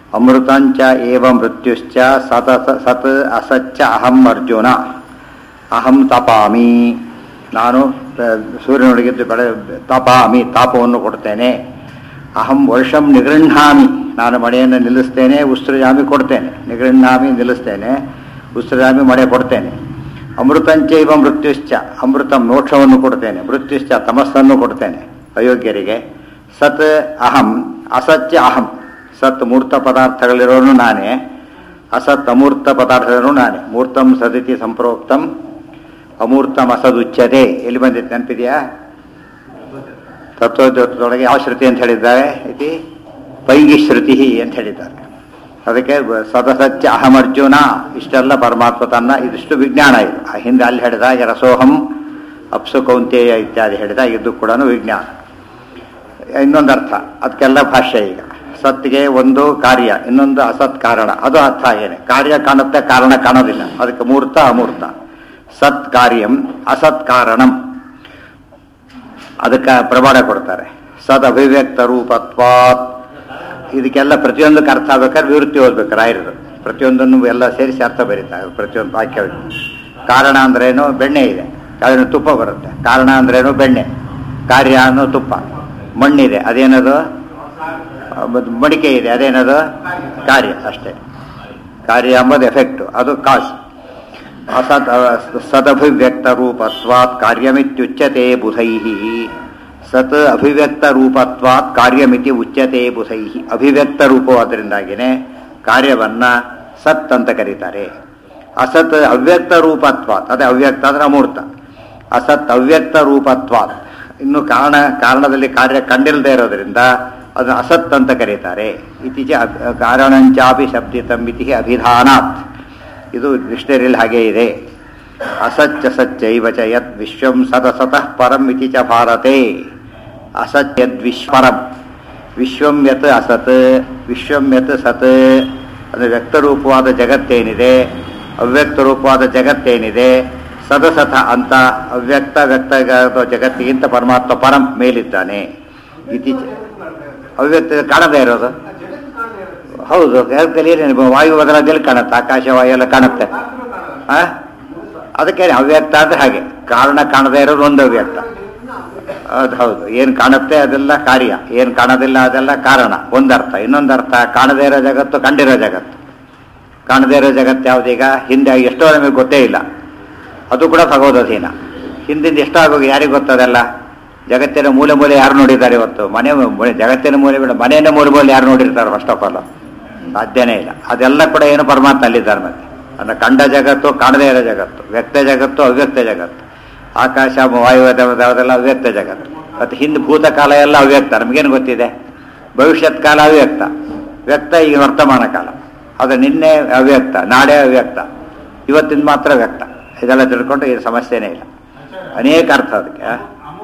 ಅಮೃತಂಚ ಏವ ಮೃತ್ಯುಶ್ಚ ಸತ ಸತ್ ಅಸಚ್ಚ ಅಹಂ ಅರ್ಜುನ ಅಹಂ ತಪಾಮಿ ನಾನು ಆ, ಸೂರ್ಯನೊಳಗಿದ್ದು ಬೆಳೆ ತಪಾಮಿ ತಾಪವನ್ನು ಕೊಡ್ತೇನೆ ಅಹಂ ವರ್ಷಂ ನಿಗೃಹಾಮಿ ನಾನು ಮಳೆಯನ್ನು ನಿಲ್ಲಿಸ್ತೇನೆ ಉಸ್ತ್ರಜಾಮಿ ಕೊಡ್ತೇನೆ ನಿಗೃಹಾಮಿ ನಿಲ್ಲಿಸ್ತೇನೆ ಉಸ್ತ್ರಜಾಮಿ ಮಳೆ ಕೊಡ್ತೇನೆ ಅಮೃತಂಚ ಇವ ಮೃತ್ಯುಶ್ಚ ಅಮೃತ ಮೋಕ್ಷವನ್ನು ಕೊಡ್ತೇನೆ ಮೃತ್ಯುಶ್ಚ ತಮಸ್ಸನ್ನು ಕೊಡ್ತೇನೆ ಅಯೋಗ್ಯರಿಗೆ ಸತ್ ಅಹಂ ಅಸತ್ಯ ಅಹಂ ಸತ್ ಮೂರ್ತ ಪದಾರ್ಥಗಳಿರೋನು ನಾನೇ ಅಸತ್ ಅಮೂರ್ತ ಪದಾರ್ಥಗಳು ನಾನೇ ಮೂರ್ತಂ ಸದಿತಿ ಸಂಪ್ರೋಕ್ತಂ ಅಮೂರ್ತಂ ಅಸದುಚ್ಯತೆ ಎಲ್ಲಿ ಬಂದಿತ್ತು ನೆನಪಿದೆಯಾ ತತ್ವದೊಳಗೆ ಯಾವ ಶ್ರುತಿ ಅಂತ ಹೇಳಿದ್ದಾರೆ ಇತಿ ಪೈಗಿ ಶ್ರುತಿ ಅಂತ ಹೇಳಿದ್ದಾರೆ ಅದಕ್ಕೆ ಬ- ಸದಸತ್ಯ ಅಹಮರ್ಜುನ ಇಷ್ಟೆಲ್ಲ ಪರಮಾತ್ಮ ತನ್ನ ಇದಿಷ್ಟು ವಿಜ್ಞಾನ ಇದು ಆ ಹಿಂದೆ ಅಲ್ಲಿ ಹೇಳಿದಾಗ ರಸೋಹಂ ಅಪ್ಸು ಕೌಂತೇಯ ಇತ್ಯಾದಿ ಹೇಳಿದಾಗ ಇದು ಕೂಡ ವಿಜ್ಞಾನ ಇನ್ನೊಂದು ಅರ್ಥ ಅದಕ್ಕೆಲ್ಲ ಭಾಷ್ಯ ಈಗ ಸತ್ಗೆ ಒಂದು ಕಾರ್ಯ ಇನ್ನೊಂದು ಅಸತ್ ಕಾರಣ ಅದು ಅರ್ಥ ಏನೇ ಕಾರ್ಯ ಕಾಣುತ್ತೆ ಕಾರಣ ಕಾಣೋದಿಲ್ಲ ಅದಕ್ಕೆ ಮೂರ್ತ ಅಮೂರ್ತ ಸತ್ ಕಾರ್ಯಂ ಅಸತ್ ಕಾರಣಂ ಅದಕ್ಕೆ ಪ್ರಮಾಣ ಕೊಡ್ತಾರೆ ಸದ್ ಅಭಿವ್ಯಕ್ತ ರೂಪತ್ವಾತ್ ಇದಕ್ಕೆಲ್ಲ ಪ್ರತಿಯೊಂದಕ್ಕೆ ಅರ್ಥ ಆಗ್ಬೇಕಾದ್ರೆ ವಿವೃತ್ತಿ ಓದ್ಬೇಕು ರಾಯರದು ಪ್ರತಿಯೊಂದನ್ನು ಎಲ್ಲ ಸೇರಿಸಿ ಅರ್ಥ ಬರೀತಾರೆ ಪ್ರತಿಯೊಂದು ವಾಕ್ಯ ಕಾರಣ ಅಂದ್ರೇನು ಬೆಣ್ಣೆ ಇದೆ ಕಾರಣ ತುಪ್ಪ ಬರುತ್ತೆ ಕಾರಣ ಅಂದ್ರೇನು ಬೆಣ್ಣೆ ಕಾರ್ಯ ಅನ್ನೋ ತುಪ್ಪ ಮಣ್ಣಿದೆ ಅದೇನದು ಆ, ಮತ್ ಮಡಿಕೆ ಇದೆ ಅದೇನದು ಕಾರ್ಯ ಅಷ್ಟೇ ಕಾರ್ಯ ಎಂಬುದು ಎಫೆಕ್ಟು ಅದು ಕಾಸ್ ಅಸತ್ ಸದಭಿವ್ಯಕ್ತ ರೂಪತ್ವಾತ್ ಕಾರ್ಯಮಿತ್ಯುಚ್ಯತೆ ಬುಧೈ ಸತ್ ಅಭಿವ್ಯಕ್ತ ರೂಪತ್ವಾತ್ ಕಾರ್ಯಮಿತಿ ಉಚ್ಯತೆ ಬುಧೈ ಅಭಿವ್ಯಕ್ತ ರೂಪವಾದ್ದರಿಂದಾಗಿನೇ ಕಾರ್ಯವನ್ನ ಸತ್ ಅಂತ ಕರೀತಾರೆ ಅಸತ್ ಅವ್ಯಕ್ತ ರೂಪತ್ವಾತ್ ಅದೇ ಅವ್ಯಕ್ತ ಅಂದ್ರೆ ಅಮೂರ್ತ ಅಸತ್ ಅವ್ಯಕ್ತ ರೂಪತ್ವಾತ್ ಇನ್ನು ಕಾರಣ ಕಾರಣದಲ್ಲಿ ಕಾರ್ಯ ಕಂಡಿಲ್ಲದೆ ಇರೋದ್ರಿಂದ ಅದನ್ನು ಅಸತ್ ಅಂತ ಕರೀತಾರೆ ಇತ್ತೀಚೆ ಅಭ್- ಕಾರಣಂಚಾಪಿ ಶಬ್ದಿತಂ ಇತಿ ಅಭಿಧಾನಾತ್ ಇದು ಡಿಕ್ಷನರಿಯಲ್ಲಿ ಹಾಗೇ ಇದೆ ಅಸತ್ಯ ಸಚ್ಚೈವ ಚ ಯತ್ ವಿಶ್ವಂ ಸತಸತಃ ಪರಂ ಇತಿ ಚ ಭಾರತೆ ಅಸತ್ಯದ್ವಿಶ್ವರಂ ವಿಶ್ವಂ ಯತ್ ಅಸತ್ ವಿಶ್ವಂ ಯತ್ ಸತ್ ಅಂದರೆ ವ್ಯಕ್ತರೂಪವಾದ ಜಗತ್ತೇನಿದೆ ಅವ್ಯಕ್ತ ರೂಪವಾದ ಜಗತ್ತೇನಿದೆ ಸದಸತ ಅಂತ ಅವ್ಯಕ್ತ ವ್ಯಕ್ತ ಜಗತ್ತಿಗಿಂತ ಪರಮಾತ್ಮ ಪರಂ ಮೇಲಿದ್ದಾನೆ ಇತ್ತೀಚೆ ಅವ್ಯಕ್ತ ಕಾಣದೇ ಇರೋದು ಹೌದು ಜಗತ್ತಲ್ಲಿ ಏನೇನು ವಾಯು ಬದಲಾದಲ್ಲಿ ಕಾಣುತ್ತೆ ಆಕಾಶ ವಾಯು ಎಲ್ಲ ಕಾಣುತ್ತೆ ಆ? ಅದಕ್ಕೆ ಅವ್ಯಕ್ತ ಅಂದ್ರೆ ಹಾಗೆ ಕಾರಣ ಕಾಣದೇ ಇರೋದು ಒಂದು ಅವ್ಯಕ್ತ ಹೌದು ಹೌದು ಏನು ಕಾಣುತ್ತೆ ಅದೆಲ್ಲ ಕಾರ್ಯ ಏನು ಕಾಣೋದಿಲ್ಲ ಅದೆಲ್ಲ ಕಾರಣ ಒಂದರ್ಥ ಇನ್ನೊಂದರ್ಥ ಕಾಣದೇ ಇರೋ ಜಗತ್ತು ಕಂಡಿರೋ ಜಗತ್ತು ಕಾಣದೇ ಇರೋ ಜಗತ್ತು ಯಾವುದೀಗ ಹಿಂದೆ ಎಷ್ಟೋ ನಮಗೆ ಗೊತ್ತೇ ಇಲ್ಲ ಅದು ಕೂಡ ಭಗವದಧೀನ ಹಿಂದಿಂದ ಎಷ್ಟೋ ಆಗೋಗಿ ಯಾರಿಗೆ ಗೊತ್ತದಲ್ಲ ಜಗತ್ತಿನ ಮೂಲೆ ಮೂಲೆ ಯಾರು ನೋಡಿದ್ದಾರೆ ಇವತ್ತು ಮನೆ ಮು- ಜಗತ್ತಿನ ಮೂಲೆ ಬಿಡ ಮನೆಯ ಮೂಲೆ ಮೂಲೆ ಯಾರು ನೋಡಿರ್ತಾರೆ ಫಸ್ಟ್ ಆಫ್ ಆಲ್ ಸಾಧ್ಯನೇ ಇಲ್ಲ ಅದೆಲ್ಲ ಕೂಡ ಏನು ಪರಮಾತ್ಮ ಅಲ್ಲಿದ್ದಾರೆ ಮತ್ತೆ ಅಂದ್ರೆ ಕಂಡ ಜಗತ್ತು ಕಾಣದೇ ಇರೋ ಜಗತ್ತು ವ್ಯಕ್ತ ಜಗತ್ತು ಅವ್ಯಕ್ತ ಜಗತ್ತು ಆಕಾಶ ವಾಯು ಅದೆಲ್ಲ ಅವ್ಯಕ್ತ ಜಗತ್ತು ಮತ್ತು ಹಿಂದೆ ಭೂತಕಾಲ ಎಲ್ಲ ಅವ್ಯಕ್ತ ನಮಗೇನು ಗೊತ್ತಿದೆ ಭವಿಷ್ಯತ್ ಕಾಲ ಅವ್ಯಕ್ತ ವ್ಯಕ್ತ ಈಗ ವರ್ತಮಾನ ಕಾಲ ಅದು ನಿನ್ನೆ ಅವ್ಯಕ್ತ ನಾಳೆ ಅವ್ಯಕ್ತ ಇವತ್ತಿನ ಮಾತ್ರ ವ್ಯಕ್ತ ಇದೆಲ್ಲ ತಿಳ್ಕೊಂಡು ಏನು ಸಮಸ್ಯೆನೇ ಇಲ್ಲ ಅನೇಕ ಅರ್ಥ ಅದಕ್ಕೆ ಆ?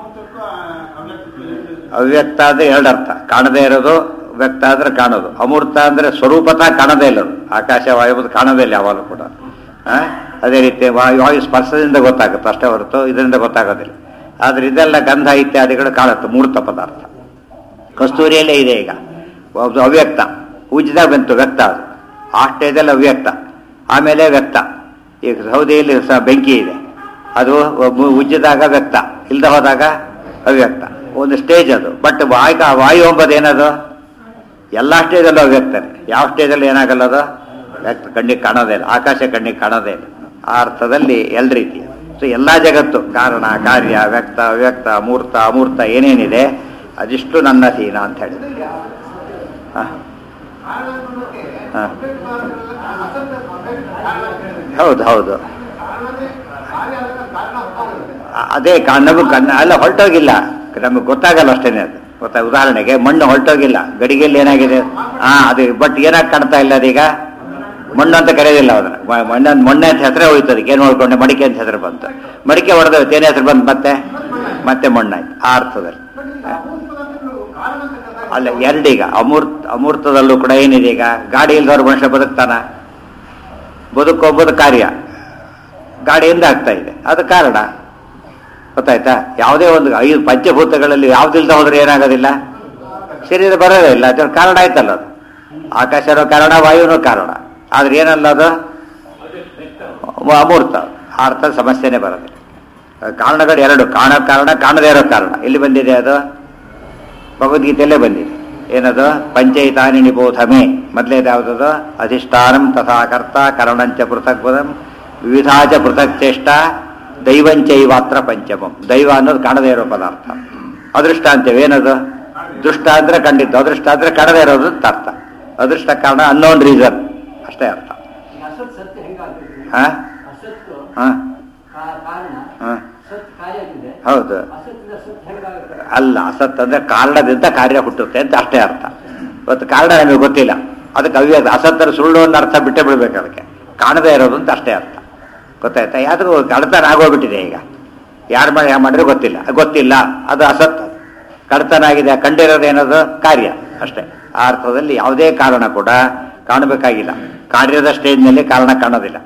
ಅವ್ಯಕ್ತ ಅಂದ್ರೆ ಎರಡು ಅರ್ಥ ಕಾಣದೇ ಇರೋದು ವ್ಯಕ್ತ ಅಂದ್ರೆ ಕಾಣೋದು ಅಮೂರ್ತ ಅಂದ್ರೆ ಸ್ವರೂಪತಃ ಕಾಣದೇ ಇಲ್ಲದು ಆಕಾಶ ವಾಯು ಕಾಣದೇ ಇಲ್ಲ ಯಾವಾಗಲೂ ಕೂಡ ಆ? ಅದೇ ರೀತಿ ವಾಯು ವಾಯು ಸ್ಪರ್ಶದಿಂದ ಗೊತ್ತಾಗುತ್ತೆ ಅಷ್ಟೇ ಹೊರತು ಇದರಿಂದ ಗೊತ್ತಾಗೋದಿಲ್ಲ ಆದ್ರೆ ಇದೆಲ್ಲ ಗಂಧ ಇತ್ಯಾದಿಗಳು ಕಾಣುತ್ತೆ ಮೂರ್ತ ಪದಾರ್ಥ ಕಸ್ತೂರಿಯಲ್ಲೇ ಇದೆ ಈಗ ಅದು ಅವ್ಯಕ್ತ ಉಜ್ಜಿದಾಗ ಬಂತು ವ್ಯಕ್ತ ಅದು ಆ ಸ್ಟೇಜಲ್ಲಿ ಅವ್ಯಕ್ತ ಆಮೇಲೆ ವ್ಯಕ್ತ ಈಗ ಸೌದೆಯಲ್ಲಿ ಸಹ ಬೆಂಕಿ ಇದೆ ಅದು ಒಬ್ಬ ಉಜ್ಜಿದಾಗ ವ್ಯಕ್ತ ಇಲ್ದ ಹೋದಾಗ ಅವ್ಯಕ್ತ ಒಂದು ಸ್ಟೇಜ್ ಅದು ಬಟ್ ವಾಯು ವಾಯು ಎಂಬುದು ಏನದು ಎಲ್ಲ ಸ್ಟೇಜಲ್ಲೂ ಅವ್ಯಕ್ತನೆ ಯಾವ ಸ್ಟೇಜಲ್ಲಿ ಏನಾಗಲ್ಲ ಅದು ವ್ಯಕ್ತ ಕಣ್ಣಿಗೆ ಕಾಣೋದೇ ಇಲ್ಲ ಆಕಾಶ ಕಣ್ಣಿಗೆ ಕಾಣೋದೇ ಇಲ್ಲ ಆ ಅರ್ಥದಲ್ಲಿ ಎಲ್ಲ ರೀತಿ ಸೊ ಎಲ್ಲ ಜಗತ್ತು ಕಾರಣ ಕಾರ್ಯ ವ್ಯಕ್ತ ಅವ್ಯಕ್ತ ಮೂರ್ತ ಅಮೂರ್ತ ಏನೇನಿದೆ ಅದಿಷ್ಟು ನನ್ನ ಅಧೀನ ಅಂತ ಹೇಳಿದೆ ಹಾಂ ಹಾಂ ಹೌದು ಹೌದು ಅ- ಅದೇ ಕಾ- ನಮಗೆ ಕಣ್ಣ ಅಲ್ಲ ಹೊರಟೋಗಿಲ್ಲ ನಮಗೆ ಗೊತ್ತಾಗಲ್ಲ ಅಷ್ಟೇನೆ ಅದು ಗೊತ್ತಾ ಉದಾಹರಣೆಗೆ ಮಣ್ಣು ಹೊರಟೋಗಿಲ್ಲ ಗಡಿಗೆಯಲ್ಲಿ ಏನಾಗಿದೆ ಹಾ ಅದು ಬಟ್ ಏನಾಗಿ ಕಾಣ್ತಾ ಇಲ್ಲ ಅದೀಗ ಮಣ್ಣು ಅಂತ ಕರೆಯೋದಿಲ್ಲ ಅದನ್ನ ಮ- ಮಣ್ಣ ಮಣ್ಣೆ ಅಂತ ಹೆಸರೇ ಹೋಯ್ತು ಅದಕ್ಕೆ ಏನು ನೋಡ್ಕೊಂಡೆ ಮಡಿಕೆ ಅಂತ ಹೆಸರು ಬಂತು ಮಡಿಕೆ ಹೊಡೆದೋಯ್ತು ಏನೇ ಹೆಸರು ಬಂತು ಮತ್ತೆ ಮತ್ತೆ ಮಣ್ಣಾಯ್ತು ಆ ಅರ್ಥದಲ್ಲಿ ಅಲ್ಲ ಎರಡೀಗ ಅಮೂರ್ತ ಅಮೂರ್ತದಲ್ಲೂ ಕೂಡ ಏನಿದೆ ಈಗ ಗಾಡಿ ಇಲ್ದವ್ರು ಮನುಷ್ಯ ಬದುಕ್ತಾನ ಬದುಕೋಬೋದು ಕಾರ್ಯ ಗಾಡಿಯಿಂದ ಆಗ್ತಾ ಇದೆ ಅದು ಕಾರಣ ಗೊತ್ತಾಯ್ತಾ ಯಾವುದೇ ಒಂದು ಐದು ಪಂಚಭೂತಗಳಲ್ಲಿ ಯಾವ್ದಿಲ್ದ ಹೋದ್ರೆ ಏನಾಗೋದಿಲ್ಲ ಶರೀರ ಬರೋದೇ ಇಲ್ಲ ಅದ್ರ ಕಾರಣ ಆಯ್ತಲ್ಲ ಅದು ಆಕಾಶನೂ ಕಾರಣ ವಾಯುನೂ ಕಾರಣ ಆದ್ರೆ ಏನಲ್ಲ ಅದು ಅಮೂರ್ತ ಆ ಅರ್ಥ ಸಮಸ್ಯೆನೇ ಬರುತ್ತೆ ಕಾರಣಗಳು ಎರಡು ಕಾಣ ಕಾರಣ ಕಾಣದೇ ಇರೋ ಕಾರಣ ಎಲ್ಲಿ ಬಂದಿದೆ ಅದು ಭಗವದ್ಗೀತೆಯಲ್ಲೇ ಬಂದಿದೆ ಏನದು ಪಂಚೈತಾನಿ ನಿಬೋಧಮೆ ಮೊದಲೇದು ಯಾವುದದು ಅಧಿಷ್ಠಾನಂ ತಥಾ ಕರ್ತ ಕರಣಂಚ ಪೃಥಕ್ಪದಂ ವಿವಿಧಾಚ ಪೃಥಕ್ ಚೇಷ್ಟ ದೈವಂಚೈವಾತ್ರ ಪಂಚಮಂ ದೈವ ಅನ್ನೋದು ಕಾಣದೇ ಇರೋ ಪದಾರ್ಥ ಅದೃಷ್ಟ ಅಂತೇವೆ ಏನದು ದೃಷ್ಟ ಅಂದ್ರೆ ಕಂಡಿದ್ದು ಅದೃಷ್ಟ ಅಂದ್ರೆ ಕಾಣದೇ ಇರೋದು ಅಂತ ಅರ್ಥ ಅದೃಷ್ಟ ಕಾರಣ ಅನ್ನೋನ್ ರೀಸನ್ ಅಷ್ಟೇ ಅರ್ಥ ಈಗ ಅಸತ್ ಸತ್ಯ ಹೆಂಗಾಗ್ತದೆ ಹಾ ಅಸತ್ತು ಹಾ ಕಾ- ಕಾರಣ ಹಾ ಸತ್ ಕಾರ್ಯ ಆಗಿದೆ ಹೌದು ಅಸತ್ತಿಂದ ಸತ್ ಹೆಂಗಾಗುತ್ತೆ ಅಲ್ಲ ಅಸತ್ ಅಂದ್ರೆ ಕಾರಣದಿಂದ ಕಾರ್ಯ ಹುಟ್ಟುತ್ತೆ ಅಂತ ಅಷ್ಟೇ ಅರ್ಥ ಇವತ್ತು ಕಾರಣ ನಮಗೆ ಗೊತ್ತಿಲ್ಲ ಅದಕ್ಕೆ ಅವ್ಯ ಅಸತ್ತರ ಸುಳ್ಳು ಅನ್ನೋ ಅರ್ಥ ಬಿಟ್ಟೇ ಬಿಡ್ಬೇಕು ಅದಕ್ಕೆ ಕಾಣದೇ ಇರೋದು ಅಂತ ಅಷ್ಟೇ ಅರ್ಥ ಗೊತ್ತಾಯ್ತಾ ಯಾವ್ದು ಕಡತನ ಆಗೋಗ್ಬಿಟ್ಟಿದೆ ಈಗ ಯಾರು ಮಾಡಿ ಯಾವ ಮಾಡಿದ್ರೆ ಗೊತ್ತಿಲ್ಲ ಗೊತ್ತಿಲ್ಲ ಅದು ಅಸತ್ ಕಡತನ ಆಗಿದೆ ಕಂಡಿರೋದು ಏನದು ಕಾರ್ಯ ಅಷ್ಟೇ ಆ ಅರ್ಥದಲ್ಲಿ ಯಾವುದೇ ಕಾರಣ ಕೂಡ ಕಾಣಬೇಕಾಗಿಲ್ಲ ಕಾರ್ಯದ ಸ್ಟೇಜ್ನಲ್ಲಿ ಕಾರಣ ಕಾಣೋದಿಲ್ಲ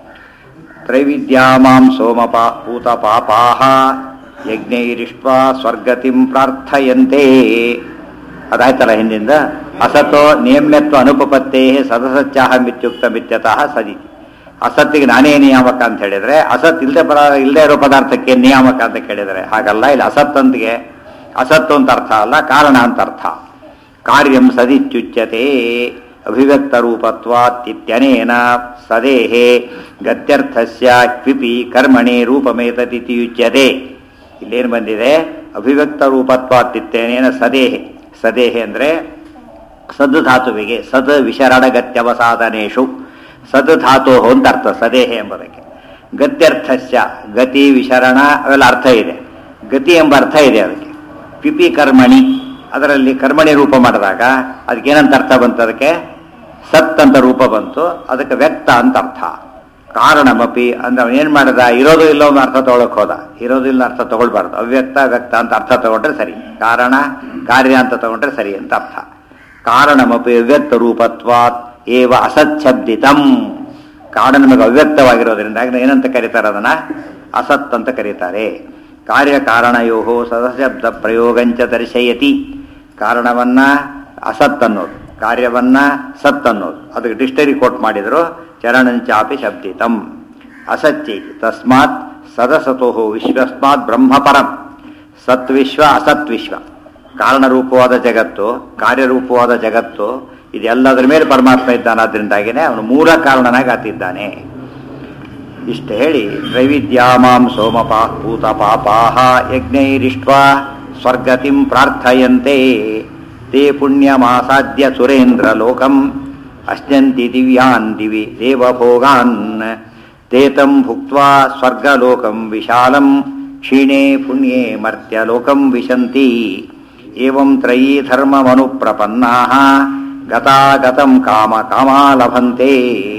ತ್ರೈವಿದ್ಯಾಮಾಂ ಸೋಮಪ ಭೂತ ಪಾಪಾಹ ಯಜ್ಞೈರಿಷ್ಟ್ವ ಸ್ವರ್ಗತಿಂ ಪ್ರಾರ್ಥಯಂತೆ ಅದಾಯ್ತಲ್ಲ ಹಿಂದಿಂದ ಅಸತೋ ನಿಯಮ್ಯತ್ವ ಅನುಪಪತ್ತೇ ಸದಸತ್ಯಾಹ ಮಿತ್ಯುಕ್ತ ಮಿತ್ಯತಃ ಸದಿ ಅಸತ್ತಿಗೆ ನಾನೇ ನಿಯಾಮಕ ಅಂತ ಹೇಳಿದ್ರೆ ಅಸತ್ ಇಲ್ಲದೆ ಪದ ಇಲ್ಲದೆ ಇರೋ ಪದಾರ್ಥಕ್ಕೆ ನಿಯಾಮಕ ಅಂತ ಕೇಳಿದರೆ ಹಾಗಲ್ಲ ಇಲ್ಲಿ ಅಸತ್ತಂತಿಗೆ ಅಸತ್ತು ಅಂತ ಅರ್ಥ ಅಲ್ಲ ಕಾರಣ ಅಂತ ಅರ್ಥ ಕಾರ್ಯಂ ಸದಿತ್ಯುಚ್ಯತೆ ಅಭಿವ್ಯಕ್ತ ರೂಪತ್ವಾತ್ಯನೇನ ಸದೇಹೆ ಗತ್ಯರ್ಥಸ್ಯ ಕ್ವಿಪಿ ಕರ್ಮಣಿ ರೂಪಮೇತದಿತಿ ಯುಚ್ಯತೆ ಇಲ್ಲೇನು ಬಂದಿದೆ ಅಭಿವ್ಯಕ್ತ ರೂಪತ್ವಾತ್ಯನೇನ ಸದೇಹೆ ಸದೇಹೆ ಅಂದರೆ ಸದ್ ಧಾತುವಿಗೆ ಸದ್ ವಿಶರಣಗತ್ಯವಸಾಧನೇಶು ಸದ್ ಧಾತು ಅಂತ ಅರ್ಥ ಸದೇಹೆ ಎಂಬುದಕ್ಕೆ ಗತ್ಯರ್ಥಸ್ಯ ಗತಿ ವಿಶರಣ ಅವೆಲ್ಲ ಅರ್ಥ ಇದೆ ಗತಿ ಎಂಬ ಅರ್ಥ ಇದೆ ಅದಕ್ಕೆ ಪಿಪಿ ಕರ್ಮಣಿ ಅದರಲ್ಲಿ ಕರ್ಮಣಿ ರೂಪ ಮಾಡಿದಾಗ ಅದಕ್ಕೆ ಏನಂತ ಅರ್ಥ ಬಂತು ಅದಕ್ಕೆ ಸತ್ ಅಂತ ರೂಪ ಬಂತು ಅದಕ್ಕೆ ವ್ಯಕ್ತ ಅಂತ ಅರ್ಥ ಕಾರಣಮಪಿ ಅಂದ್ರೆ ಅವನು ಏನು ಮಾಡಿದ ಇರೋದು ಇಲ್ಲ ಒಂದು ಅರ್ಥ ತಗೊಳಕ್ ಹೋದ ಇರೋದು ಇಲ್ಲ ಅರ್ಥ ತಗೊಳ್ಬಾರ್ದು ಅವ್ಯಕ್ತ ವ್ಯಕ್ತ ಅಂತ ಅರ್ಥ ತಗೊಂಡ್ರೆ ಸರಿ ಕಾರಣ ಕಾರ್ಯ ಅಂತ ತಗೊಂಡ್ರೆ ಸರಿ ಅಂತ ಅರ್ಥ ಕಾರಣಮಪಿ ಅವ್ಯಕ್ತ ರೂಪತ್ವಾತ್ ಏವ ಅಸಚ್ಛಬ್ದಿತಂ ಕಾರಣ ನಮಗೆ ಅವ್ಯಕ್ತವಾಗಿರೋದ್ರಿಂದ ಏನಂತ ಕರೀತಾರೆ ಅದನ್ನ ಅಸತ್ ಅಂತ ಕರೀತಾರೆ ಕಾರ್ಯಕಾರಣಯೋ ಸದಶಬ್ದ ಪ್ರಯೋಗಂಚ ದರ್ಶಯತಿ ಕಾರಣವನ್ನ ಅಸತ್ ಅನ್ನೋದು ಕಾರ್ಯವನ್ನ ಸತ್ ಅನ್ನೋದು ಅದಕ್ಕೆ ಡಿಕ್ಷನರಿ ಕೋಟ್ ಮಾಡಿದ್ರು ಚರಣಂಚಾಪಿ ಶಬ್ದಿತಂ ಅಸತ್ಯೈ ತಸ್ಮಾತ್ ಸದಸತೋ ವಿಶ್ವಸ್ಮಾತ್ ಬ್ರಹ್ಮಪರಂ ಸತ್ವಿಶ್ವ ಅಸತ್ವಿಶ್ವ ಕಾರಣರೂಪವಾದ ಜಗತ್ತು ಕಾರ್ಯರೂಪವಾದ ಜಗತ್ತು ಇದೆಲ್ಲದರ ಮೇಲೆ ಪರಮಾತ್ಮ ಇದ್ದಾನಾದ್ರಿಂದಾಗಿನೇ ಅವನು ಮೂಲ ಕಾರಣನಾಗಿ ಆತಿದ್ದಾನೆ ಇಷ್ಟು ಹೇಳಿ ತ್ರೈವಿದ್ಯಾಮಾಂ ಸೋಮಪಾ ಭೂತ ಪಾಪಾಹ ಯಜ್ಞೈರಿಷ್ಟ್ವ ಸ್ವರ್ಗತಿಂ ಪ್ರಾರ್ಥಯಂತೆ ತೇ ಪುಣ್ಯಮಾಸಾದ್ಯ ಸುರೇಂದ್ರ ಲೋಕಂ ಅಶ್ನಂತಿ ದಿವ್ಯಾನ್ ದಿವಿ ದೇವಭೋಗಾನ್ ತೇತಂ ಭುಕ್ತ್ವಾ ಸ್ವರ್ಗಲೋಕಂ ವಿಶಾಲಂ ಕ್ಷೀಣೆ ಪುಣ್ಯೆ ಮರ್ತ್ಯಲೋಕಂ ವಿಶಂತಿ ಏವಂ ತ್ರಯೀ ಧರ್ಮಮನುಪ್ರಪನ್ನಾಃ ಗತಾಗತಂ ಕಾಮ ಕಾಮಾ ಲಭಂತೆ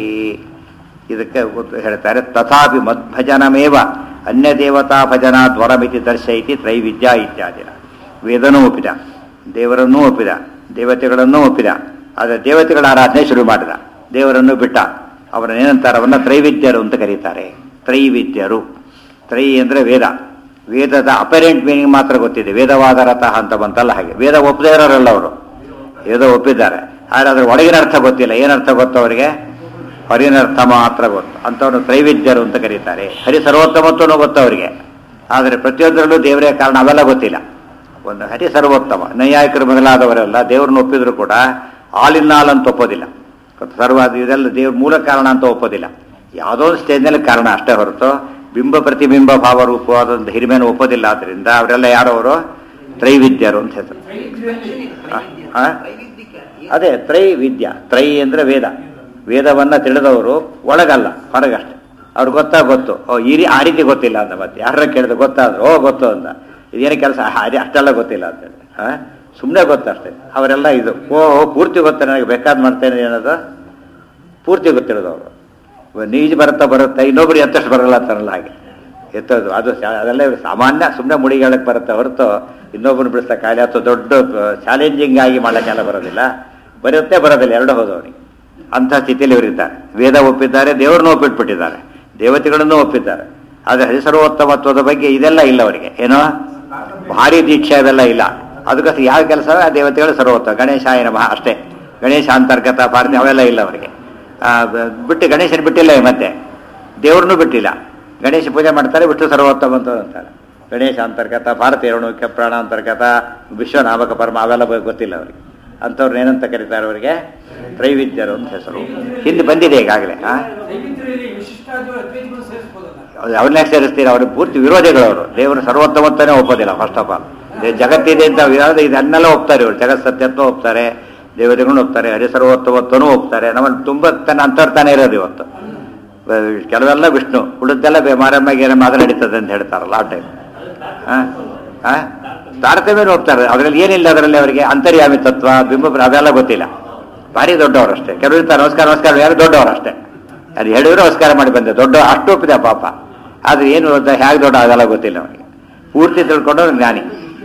ಇದಕ್ಕೆ ಗೊತ್ತು ಹೇಳ್ತಾರೆ ತಥಾಪಿ ಮದ್ಭಜನಮೇವ ಅನ್ಯ ದೇವತಾ ಭಜನಾ ದ್ವರಮಿತಿ ದರ್ಶಯಿತಿ ತ್ರೈವಿದ್ಯಾ ಇತ್ಯಾದಿ ವೇದನೂ ಒಪ್ಪಿದ ದೇವರನ್ನೂ ಒಪ್ಪಿದ ದೇವತೆಗಳನ್ನೂ ಒಪ್ಪಿದ ಆದರೆ ದೇವತೆಗಳ ಆರಾಧನೆ ಶುರು ಮಾಡಿದ ದೇವರನ್ನು ಬಿಟ್ಟ ಅವರನ್ನ ಏನಂತಾರೆ ಅವನ್ನ ತ್ರೈವಿದ್ಯರು ಅಂತ ಕರೀತಾರೆ ತ್ರೈವಿದ್ಯರು ತ್ರೈ ಅಂದರೆ ವೇದ ವೇದದ ಅಪರೆಂಟ್ ಮೀನಿಂಗ್ ಮಾತ್ರ ಗೊತ್ತಿದೆ ವೇದವಾದ ರಥ ಅಂತ ಬಂತಲ್ಲ ಹಾಗೆ ವೇದ ಒಪ್ಪದೇ ಇರೋರಲ್ಲ ಅವರು ವೇದ ಒಪ್ಪಿದ್ದಾರೆ ಆದರೆ ಅದ್ರ ಒಳಗಿನ ಅರ್ಥ ಗೊತ್ತಿಲ್ಲ ಏನರ್ಥ ಗೊತ್ತು ಅವರಿಗೆ ಹೊರಗಿನ ಅರ್ಥ ಮಾತ್ರ ಗೊತ್ತು ಅಂಥವ್ರನ್ನ ತ್ರೈವಿದ್ಯರು ಅಂತ ಕರೀತಾರೆ ಹರಿ ಸರ್ವೋತ್ತಮತ್ವನೂ ಗೊತ್ತು ಅವರಿಗೆ ಆದರೆ ಪ್ರತಿಯೊಂದರಲ್ಲೂ ದೇವರೇ ಕಾರಣ ಅವೆಲ್ಲ ಗೊತ್ತಿಲ್ಲ ಒಂದು ಹರಿ ಸರ್ವೋತ್ತಮ ನೈಯಾಯಿಕರು ಮೊದಲಾದವರೆಲ್ಲ ದೇವ್ರನ್ನ ಒಪ್ಪಿದ್ರು ಕೂಡ ಆಲ್ ಇನ್ ಆಲ್ ಅಂತ ಒಪ್ಪೋದಿಲ್ಲ ಗೊತ್ತಾ? ಸರ್ವ ಅದು ಇದೆಲ್ಲ ದೇವ್ರ ಮೂಲ ಕಾರಣ ಅಂತ ಒಪ್ಪೋದಿಲ್ಲ ಯಾವುದೋ ಒಂದು ಸ್ಟೇಜ್ನಲ್ಲಿ ಕಾರಣ ಅಷ್ಟೇ ಹೊರತು ಬಿಂಬ ಪ್ರತಿಬಿಂಬ ಭಾವ ರೂಪವಾದ ಒಂದು ಹಿರಿಮೆಯನ್ನು ಒಪ್ಪೋದಿಲ್ಲ ಆದ್ರಿಂದ ಅವರೆಲ್ಲ ಯಾರವರು ತ್ರೈವಿದ್ಯರು ಅಂತ ಹೆಸರು ಆ? ಅದೇ ತ್ರೈ ವಿದ್ಯಾ ತ್ರೈ ಅಂದ್ರೆ ವೇದ ವೇದವನ್ನ ತಿಳಿದವರು ಒಳಗಲ್ಲ ಹೊರಗಷ್ಟೆ ಅವ್ರಿಗೆ ಗೊತ್ತಾ ಗೊತ್ತು ಓ ಈ ರೀ- ಆ ರೀತಿ ಗೊತ್ತಿಲ್ಲ ಅಂತ ಮತ್ತೆ ಯಾರ ಕೇಳಿದ್ರೆ ಗೊತ್ತಾದ್ರು ಓ ಗೊತ್ತು ಅಂತ ಇದೇನು ಕೆಲಸ ಅದೇ ಅಷ್ಟೆಲ್ಲ ಗೊತ್ತಿಲ್ಲ ಅಂತೇಳಿ ಹಾ ಸುಮ್ಮನೆ ಗೊತ್ತಷ್ಟೇ ಅವರೆಲ್ಲ ಇದು ಓ ಓ, ಪೂರ್ತಿ ಗೊತ್ತ ನನಗೆ ಬೇಕಾದ್ ಮಾಡ್ತೇನೆ ಅನ್ನೋದು ಪೂರ್ತಿ ಗೊತ್ತಿರೋದವರು ನೀಜ್ ಬರುತ್ತಾ ಬರುತ್ತಾ ಇನ್ನೊಬ್ರು ಎತ್ತಷ್ಟು ಬರಲ್ಲ ಅಂತಾರಲ್ಲ ಹಾಗೆ ಎತ್ತೋದು ಅದು ಶಾ- ಅದೆಲ್ಲ ಸಾಮಾನ್ಯ ಸುಮ್ಮನೆ ಮುಡಿಗಳಕ್ಕೆ ಬರುತ್ತೆ ಹೊರತು ಇನ್ನೊಬ್ಬರು ಬಿಡಿಸ್ತಾ ಕಾಯಿಲೆ ಅಥವಾ ದೊಡ್ಡ ಚಾಲೆಂಜಿಂಗ್ ಆಗಿ ಮಾಡೋಕ್ಕೆಲ್ಲ ಬರೋದಿಲ್ಲ ಬರುತ್ತೆ ಬರೋದಿಲ್ಲ ಎರಡು ಹೋದವರಿಗೆ ಅಂಥ ಸ್ಥಿತಿಯಲ್ಲಿ ಇವರಿದ್ದಾರೆ ವೇದ ಒಪ್ಪಿದ್ದಾರೆ ದೇವರನ್ನು ಒಪ್ಪಿಟ್ಬಿಟ್ಟಿದ್ದಾರೆ ದೇವತೆಗಳನ್ನು ಒಪ್ಪಿದ್ದಾರೆ ಆದರೆ ಹರಿಸರ್ವೋತ್ತಮತ್ವದ ಬಗ್ಗೆ ಇದೆಲ್ಲ ಇಲ್ಲ ಅವರಿಗೆ ಏನೋ ಭಾರಿ ದೀಕ್ಷೆ ಅದೆಲ್ಲ ಇಲ್ಲ ಅದಕ್ಕೋಸ್ಕರ ಯಾವ ಕೆಲಸ ಆ ದೇವತೆಗಳು ಸರ್ವೋತ್ತಮ ಗಣೇಶಾಯ ನಮಃ ಅಷ್ಟೇ ಗಣೇಶ ಅಂತರ್ಗತ ಪಾರ್ತಿ ಅವೆಲ್ಲ ಇಲ್ಲ ಅವರಿಗೆ ಆ, ಬ- ಬಿಟ್ಟು ಗಣೇಶನ ಬಿಟ್ಟಿಲ್ಲ ಈ ಮತ್ತೆ ದೇವ್ರನ್ನೂ ಬಿಟ್ಟಿಲ್ಲ ಗಣೇಶ ಪೂಜೆ ಮಾಡ್ತಾರೆ ಬಿಟ್ಟು ಸರ್ವೋತ್ತಮ ಅಂತ ಅಂತಾರೆ ಗಣೇಶ ಅಂತರ್ಗತ ಭಾರತೀಯರು ಕೆಪ್ರಾಣ ಅಂತರ್ಗತ ವಿಶ್ವನಾಮಕ ಪರಮ ಅವೆಲ್ಲ ಬ- ಗೊತ್ತಿಲ್ಲ ಅವರಿಗೆ ಅಂಥವ್ರನ್ನ ಏನಂತ ಕರೀತಾರೆ ಅವರಿಗೆ ತ್ರೈವಿದ್ಯರು ಅಂತ ಹೆಸರು ಹಿಂದೆ ಬಂದಿದೆ ಈಗಾಗಲೇ ಆ ದೈವಿದ್ರಲ್ಲಿ ವಿಶಿಷ್ಟಾದ ಅದ್ವೈತಗಳು ಸೇರಿಸ್ಬೋದಲ್ಲ ಅವ್ರನ್ನ ಸೇರಿಸ್ತೀರ ಅವ್ರಿಗೆ ಪೂರ್ತಿ ವಿರೋಧಿಗಳು ಅವರು ದೇವರು ಸರ್ವೋತ್ತಮತ್ವನೇ ಒಪ್ಪೋದಿಲ್ಲ ಫಸ್ಟ್ ಆಫ್ ಆಲ್ ಜಗತ್ತಿದೆ ಅಂತ ಯಾವ್ದು ಇದನ್ನೆಲ್ಲ ಒಪ್ತಾರೆ ಇವರು ಜಗತ್ ಸತ್ಯತ್ವ ಒಪ್ತಾರೆ ದೇವತೆಗಳನ್ನ ಒಪ್ತಾರೆ ಹರಿಸರ್ವೋತ್ತಮತ್ವನೂ ಒಪ್ತಾರೆ ನಮ್ಮಲ್ಲಿ ತುಂಬ ತನ್ನ ಅಂತರ್ತಾನೆ ಇರೋದು ಇವತ್ತು ಬ- ಕೆಲವೆಲ್ಲ ವಿಷ್ಣು ಉಳಿದೆಲ್ಲ ಬೆ- ಮಾರಮ್ಮ ಗೀರಮ್ಮ ಅದು ನಡೀತದೆ ಅಂತ ಹೇಳ್ತಾರಲ್ಲ ಆ ಟೈಮ್ ತಾರತಮ್ಯ ಒಪ್ತಾರೆ ಅದರಲ್ಲಿ ಏನಿಲ್ಲ ಅದರಲ್ಲಿ ಅವರಿಗೆ ಅಂತರ್ಯಾಮಿ ತತ್ವ ಬಿಂಬ ಅದೆಲ್ಲ ಗೊತ್ತಿಲ್ಲ ಭಾರಿ ದೊಡ್ಡವರು ಅಷ್ಟೇ ಕೆಲವರು ಇರ್ತಾರೆ ನಮಸ್ಕಾರ ನಮಸ್ಕಾರ ಯಾರು ದೊಡ್ಡವರು ಅಷ್ಟೇ ಅದು ಹೇಳಿದ್ರು ನಮಸ್ಕಾರ ಮಾಡಿ ಬಂದೆ ದೊಡ್ಡ ಅಷ್ಟು ಒಪ್ಪಿದೆ ಪಾಪ ಆದ್ರೆ ಏನು ಹೇಗೆ ದೊಡ್ಡ ಅದೆಲ್ಲ ಗೊತ್ತಿಲ್ಲ ಅವನಿಗೆ ಪೂರ್ತಿ ತಿಳ್ಕೊಂಡು ಜ್ಞಾನಿ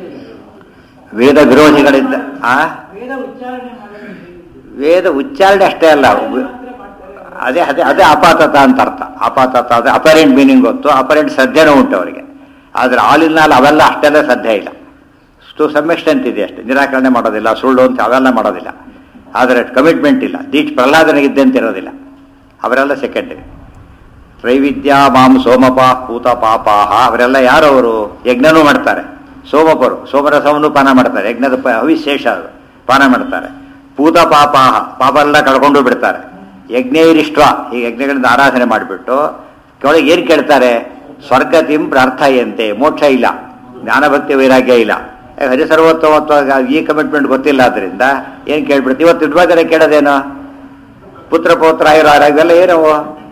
ವೇದ ವಿರೋಧಿಗಳಿದ್ದ ಆ ವೇದ ಉಚ್ಚಾರಣೆ ಮಾಡೋದು ವೇದ ಉಚ್ಚಾರಣೆ ಅಷ್ಟೇ ಅಲ್ಲ ವ- ಅದೇ ಅದೇ ಅದೇ ಅಪಾತತ ಅಂತ ಅರ್ಥ ಅಪಾತತ ಅದೇ ಅಪರೆಂಟ್ ಮೀನಿಂಗ್ ಗೊತ್ತು ಅಪರೆಂಟ್ ಶ್ರದ್ಧೆನೂ ಉಂಟು ಅವರಿಗೆ ಆದ್ರೆ ಆಲಿನ ಅವೆಲ್ಲ ಅಷ್ಟೆಲ್ಲ ಶ್ರದ್ಧೆ ಇಲ್ಲ ಟು ಸಮ್ ಎಕ್ಸ್ಟೆಂಟ್ ಇದೆ ಅಷ್ಟೇ ನಿರಾಕರಣೆ ಮಾಡೋದಿಲ್ಲ ಸುಳ್ಳು ಅಂತ ಅವೆಲ್ಲ ಮಾಡೋದಿಲ್ಲ ಆದರೆ ಕಮಿಟ್ಮೆಂಟ್ ಇಲ್ಲ ದೀಕ್ಷ ಪ್ರಹ್ಲಾದನಿಗಿದ್ದೆ ಅಂತ ಇರೋದಿಲ್ಲ ಅವರೆಲ್ಲ ಸೆಕೆಂಡರಿ ತ್ರೈವಿದ್ಯಾ ಮಾಂ ಸೋಮಪ ಪೂತ ಪಾಪಾಹ ಅವರೆಲ್ಲ ಯಾರು ಅವರು ಯಜ್ಞನೂ ಮಾಡ್ತಾರೆ ಸೋಮಪರು ಸೋಮರಸವನ್ನು ಪಾನ ಮಾಡ್ತಾರೆ ಯಜ್ಞದ ಪ- ಅವಿಶೇಷ ಅದು ಪಾನ ಮಾಡ್ತಾರೆ ಪೂತ ಪಾಪಾಹ ಪಾಪ ಎಲ್ಲ ಕಳ್ಕೊಂಡು ಬಿಡ್ತಾರೆ ಯಜ್ಞೈರಿಷ್ಟ ಈ ಯಜ್ಞಗಳಿಂದ ಆರಾಧನೆ ಮಾಡಿಬಿಟ್ಟು ಕೆಳಗೆ ಏನು ಕೇಳ್ತಾರೆ ಸ್ವರ್ಗತಿಂ ಪ್ರಾರ್ಥಯಂತೆ ಮೋಕ್ಷ ಇಲ್ಲ ಜ್ಞಾನಭಕ್ತಿ ವೈರಾಗ್ಯ ಇಲ್ಲ ಯಾಕೆ ಹರಿಸರ್ವೋತ್ತಮತ್ವ ಈ ಕಮಿಟ್ಮೆಂಟ್ ಗೊತ್ತಿಲ್ಲ ಆದ್ರಿಂದ ಏನು ಕೇಳ್ಬಿಡ್ತೀವಿ ಇವತ್ತು ಇಡ್ಬೇಕಾದ್ರೆ ಕೇಳೋದೇನು ಪುತ್ರ ಪೌತ್ರ ಆಯುರಾರ ಇವೆಲ್ಲ ಏನವು